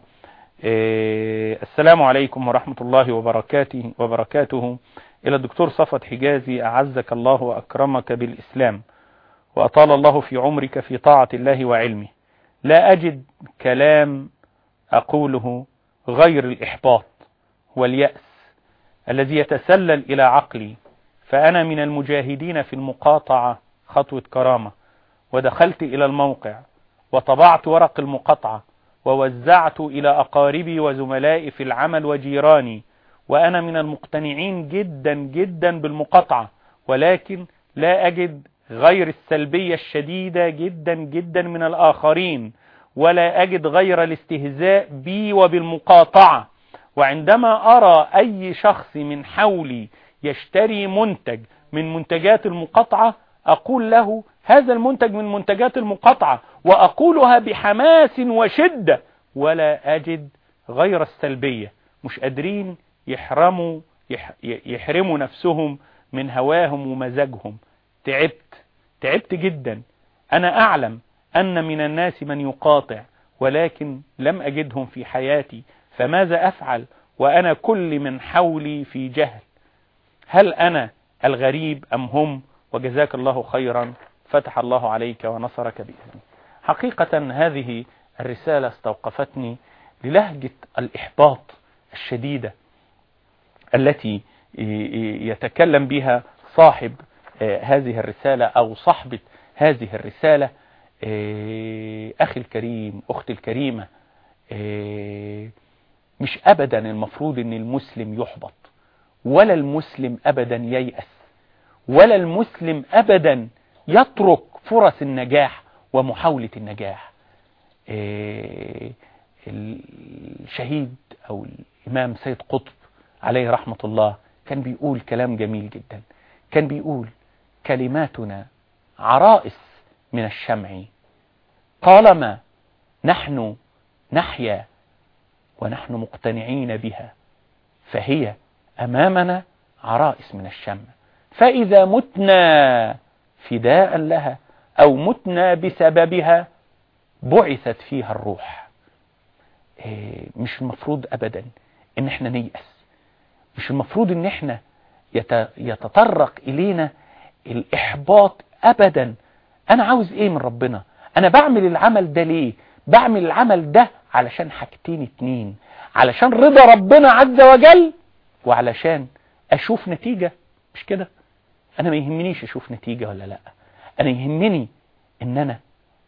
السلام عليكم ورحمة الله وبركاته وبركاته إلى الدكتور صفت حجازي أعزك الله وأكرمك بالإسلام وأطال الله في عمرك في طاعة الله وعلمه لا أجد كلام أقوله غير الإحباط واليأس الذي يتسلل إلى عقلي فأنا من المجاهدين في المقاطعة خطوة كرامة ودخلت إلى الموقع وطبعت ورق المقاطعة ووزعت إلى أقاربي وزملائي في العمل وجيراني وأنا من المقتنعين جدا جدا بالمقاطعة ولكن لا أجد غير السلبية الشديدة جدا جدا من الآخرين ولا أجد غير الاستهزاء بي وبالمقاطعة وعندما أرى أي شخص من حولي يشتري منتج من منتجات المقاطعة أقول له هذا المنتج من منتجات المقاطعة وأقولها بحماس وشدة ولا أجد غير السلبية مش قادرين يحرموا يحرموا نفسهم من هواهم ومزاجهم تعبت تعبت جدا أنا أعلم أن من الناس من يقاطع ولكن لم أجدهم في حياتي فماذا أفعل وأنا كل من حولي في جهل هل أنا الغريب أم هم وجزاك الله خيرا فتح الله عليك ونصرك بإذنه حقيقة هذه الرسالة استوقفتني للهجة الإحباط الشديدة التي يتكلم بها صاحب هذه الرسالة أو صاحبة هذه الرسالة أخي الكريم أختي الكريمة مش أبدا المفروض أن المسلم يحبط ولا المسلم أبدا ييأس ولا المسلم أبدا يترك فرص النجاح ومحاولة النجاح الشهيد أو الإمام سيد قطب عليه رحمة الله كان بيقول كلام جميل جدا كان بيقول كلماتنا عرائس من الشمع طالما نحن نحيا ونحن مقتنعين بها فهي أمامنا عرائس من الشمع فإذا متنا فداء لها أو متنا بسببها بعثت فيها الروح إيه مش المفروض أبدا إن احنا نيأس مش المفروض إن احنا يتطرق إلينا الإحباط أبدا أنا عاوز إيه من ربنا أنا بعمل العمل ده ليه بعمل العمل ده علشان حاجتين اتنين علشان رضا ربنا عز وجل وعلشان أشوف نتيجة مش كده أنا ما يهمنيش أشوف نتيجة ولا لا أنا يهمني إن أنا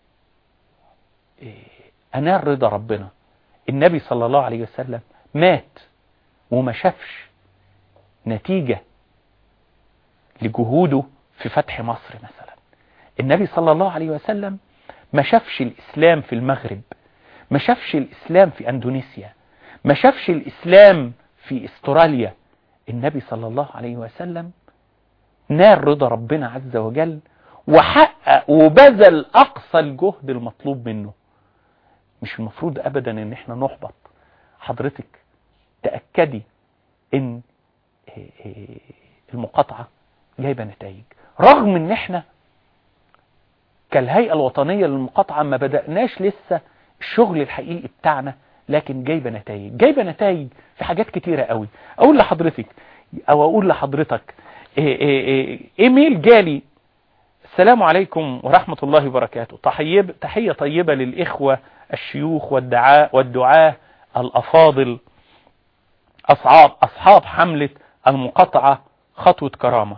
أنال رضا ربنا النبي صلى الله عليه وسلم مات وما شافش نتيجة لجهوده في فتح مصر مثلا النبي صلى الله عليه وسلم ما شافش الإسلام في المغرب ما شافش الإسلام في أندونيسيا ما شافش الإسلام في استراليا النبي صلى الله عليه وسلم نال رضا ربنا عز وجل وحقق وبذل أقصى الجهد المطلوب منه مش المفروض أبدا ان احنا نحبط حضرتك تأكدي ان المقاطعة جايبة نتائج رغم ان احنا كالهيئة الوطنية للمقاطعة ما بدأناش لسه الشغل الحقيقي بتاعنا لكن جايبة نتائج جايبة نتائج في حاجات كتيرة قوي اقول لحضرتك او اقول لحضرتك إيه إيه إيه ايميل جالي السلام عليكم ورحمة الله وبركاته تحية, تحية طيبة للإخوة الشيوخ والدعاء والدعاة الأفاضل أصحاب, أصحاب حملة المقاطعة خطوة كرامة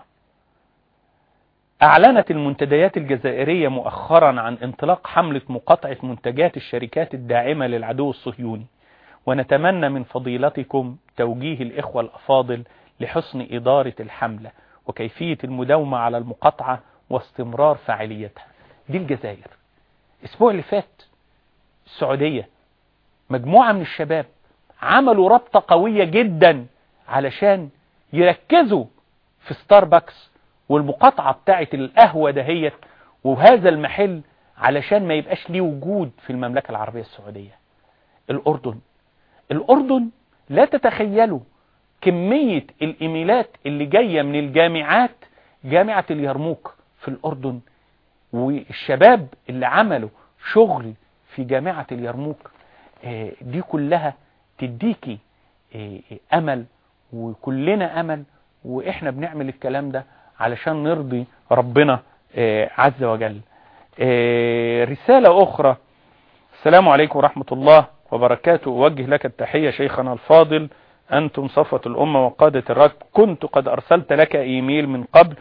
أعلنت المنتديات الجزائرية مؤخرا عن انطلاق حملة مقاطعة منتجات الشركات الداعمة للعدو الصهيوني ونتمنى من فضيلتكم توجيه الإخوة الأفاضل لحسن إدارة الحملة وكيفية المداومة على المقاطعة واستمرار فاعليتها دي الجزائر الاسبوع اللي فات السعودية مجموعة من الشباب عملوا ربطة قوية جدا علشان يركزوا في ستاربكس والمقاطعة بتاعة القهوة دهيت وهذا المحل علشان ما يبقاش ليه وجود في المملكة العربية السعودية الأردن الأردن لا تتخيلوا كمية الإيميلات اللي جاية من الجامعات جامعة اليرموك في الأردن والشباب اللي عملوا شغل في جامعة اليرموك دي كلها تديكي أمل وكلنا أمل وإحنا بنعمل الكلام ده علشان نرضي ربنا عز وجل رسالة أخرى السلام عليكم ورحمة الله وبركاته أوجه لك التحية شيخنا الفاضل أنتم صفوة الأمة وقادة الركب كنت قد أرسلت لك إيميل من قبل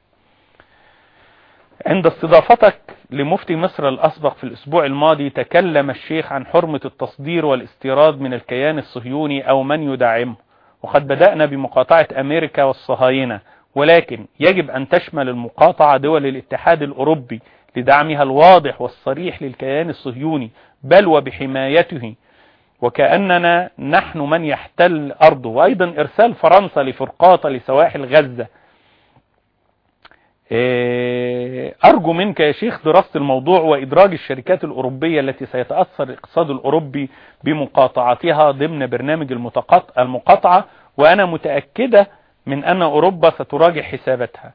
عند استضافتك لمفتي مصر الأسبق في الأسبوع الماضي تكلم الشيخ عن حرمة التصدير والاستيراد من الكيان الصهيوني أو من يدعمه وقد بدأنا بمقاطعة أمريكا والصهاينة ولكن يجب أن تشمل المقاطعة دول الاتحاد الأوروبي لدعمها الواضح والصريح للكيان الصهيوني بل وبحمايته وكأننا نحن من يحتل أرضه وأيضا إرسال فرنسا لفرقاطة لسواحل غزة أرجو منك يا شيخ دراسة الموضوع وإدراج الشركات الأوروبية التي سيتأثر الاقتصاد الأوروبي بمقاطعتها ضمن برنامج المقاطعة وأنا متأكدة من أن أوروبا ستراجع حساباتها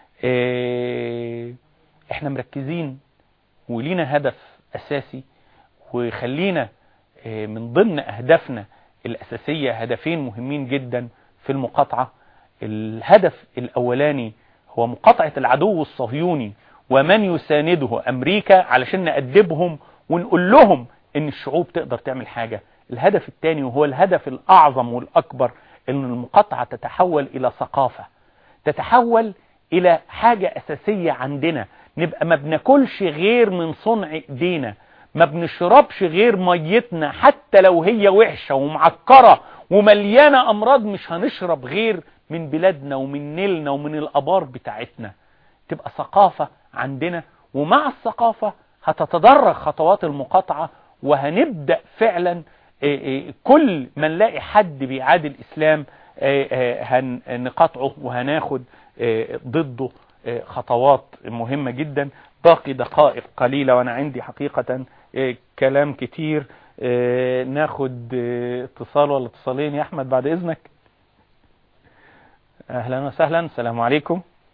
احنا مركزين ولينا هدف أساسي وخلينا من ضمن أهدافنا الأساسية هدفين مهمين جدا في المقاطعة الهدف الأولاني هو مقاطعة العدو الصهيوني ومن يسانده أمريكا علشان نأدبهم ونقول لهم ان الشعوب تقدر تعمل حاجة الهدف الثاني وهو الهدف الأعظم والأكبر ان المقاطعة تتحول إلى ثقافة تتحول إلى حاجة أساسية عندنا نبقى ما بناكلش غير من صنع ايدينا ما بنشربش غير ميتنا حتى لو هي وحشة ومعكرة ومليانة أمراض مش هنشرب غير من بلادنا ومن نيلنا ومن الأبار بتاعتنا تبقى ثقافة عندنا ومع الثقافة هتتدرج خطوات المقاطعة وهنبدأ فعلا كل ما نلاقي حد بيعادي الإسلام هنقاطعه وهناخد ضده خطوات مهمة جدا باقي دقائق قليلة وانا عندي حقيقة كلام كتير ناخد اتصال ولا اتصالين يا احمد بعد اذنك اهلا وسهلا السلام عليكم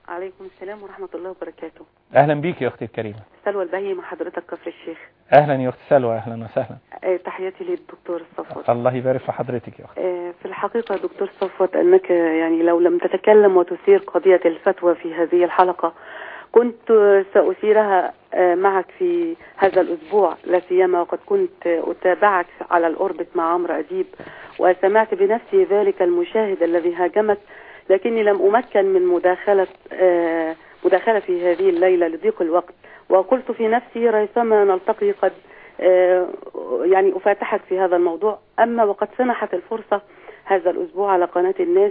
عليكم السلام ورحمة الله وبركاته أهلا بيك يا أختي الكريمة سلوى البهي مع حضرتك كفر الشيخ أهلا يا أخت سلوى أهلا وسهلا آه، تحياتي للدكتور صفوت الله يبارك في حضرتك يا أخت آه، في الحقيقة دكتور صفوت أنك يعني لو لم تتكلم وتثير قضية الفتوى في هذه الحلقة كنت سأثيرها آه، معك في هذا الأسبوع لا سيما وقد كنت أتابعك على الأوربت مع عمرو أديب وسمعت بنفسي ذلك المشاهد الذي هاجمك لكني لم أمكن من مداخلة آه، مداخلة في هذه الليلة لضيق الوقت وقلت في نفسي ريثما نلتقي قد آه، يعني أفاتحك في هذا الموضوع أما وقد سنحت الفرصة هذا الأسبوع على قناة الناس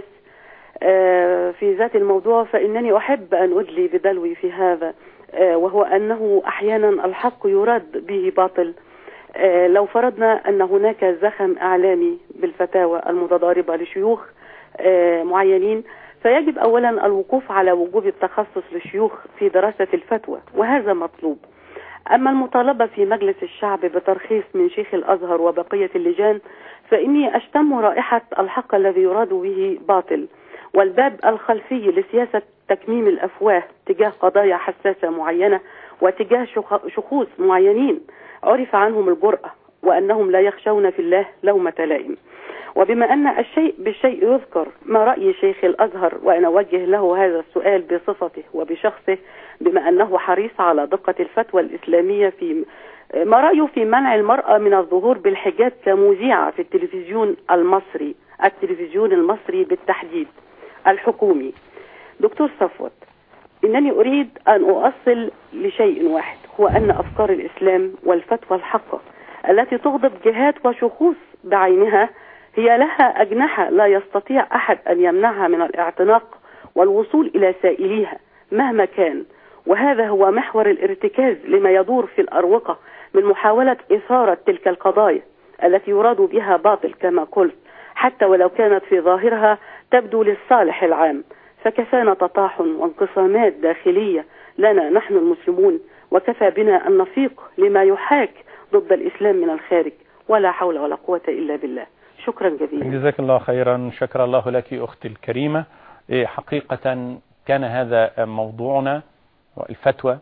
آه، في ذات الموضوع فإنني أحب أن أدلي بدلوي في هذا آه، وهو أنه أحيانا الحق يراد به باطل آه، لو فرضنا أن هناك زخم إعلامي بالفتاوى المتضاربة لشيوخ آه، معينين فيجب أولا الوقوف على وجوب التخصص للشيوخ في دراسة الفتوى وهذا مطلوب أما المطالبة في مجلس الشعب بترخيص من شيخ الأزهر وبقية اللجان فإني أشتم رائحة الحق الذي يراد به باطل والباب الخلفي لسياسة تكميم الأفواه تجاه قضايا حساسة معينة وتجاه شخ- شخوص معينين عرف عنهم الجرأة وأنهم لا يخشون في الله لومة لائم وبما أن الشيء بالشيء يذكر ما رأي شيخ الأزهر وأنا أوجه له هذا السؤال بصفته وبشخصه بما أنه حريص على دقة الفتوى الإسلامية في ما رأيه في منع المرأة من الظهور بالحجاب كمذيعة في التلفزيون المصري التلفزيون المصري بالتحديد الحكومي دكتور صفوت إنني أريد أن أؤصل لشيء واحد هو أن أفكار الإسلام والفتوى الحقة التي تغضب جهات وشخوص بعينها هي لها أجنحة لا يستطيع أحد أن يمنعها من الاعتناق والوصول إلى سائليها مهما كان وهذا هو محور الارتكاز لما يدور في الأروقة من محاولة إثارة تلك القضايا التي يراد بها باطل كما قلت حتى ولو كانت في ظاهرها تبدو للصالح العام فكفانا تطاحن وانقسامات داخلية لنا نحن المسلمون وكفى بنا أن نفيق لما يحاك ضد الإسلام من الخارج ولا حول ولا قوة إلا بالله شكرا جزيلا جزاك الله خيرا شكر الله لك أختي الكريمة إيه، حقيقة كان هذا موضوعنا الفتوى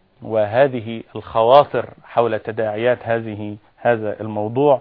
وهذه الخواطر حول تداعيات هذه هذا الموضوع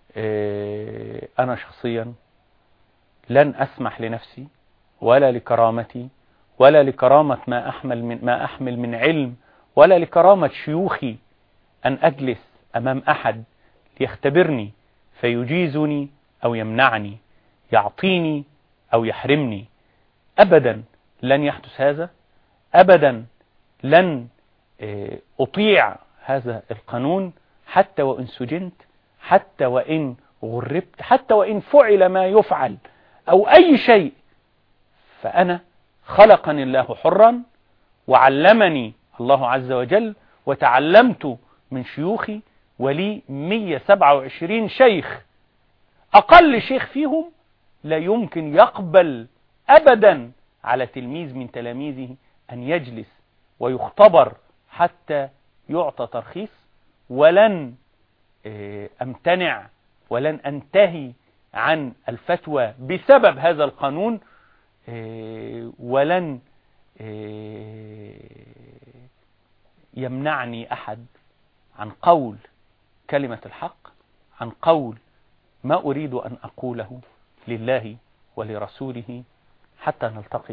إيه، أنا شخصيا لن أسمح لنفسي ولا لكرامتي ولا لكرامة ما أحمل من ما أحمل من علم ولا لكرامة شيوخي أن أجلس أمام أحد ليختبرني فيجيزني أو يمنعني يعطيني أو يحرمني أبدا لن يحدث هذا أبدا لن آه، أطيع هذا القانون حتى وإن سجنت حتى وإن غربت حتى وإن فعل ما يفعل أو أي شيء فأنا خلقني الله حرا وعلمني الله عز وجل وتعلمت من شيوخي ولي 127 شيخ أقل شيخ فيهم لا يمكن يقبل أبدا على تلميذ من تلاميذه أن يجلس ويختبر حتى يعطى ترخيص ولن آه، أمتنع ولن أنتهي عن الفتوى بسبب هذا القانون آه، ولن آه، يمنعني أحد عن قول كلمة الحق عن قول ما أريد أن أقوله لله ولرسوله حتى نلتقي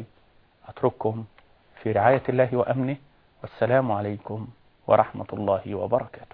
أترككم في رعاية الله وأمنه والسلام عليكم ورحمة الله وبركاته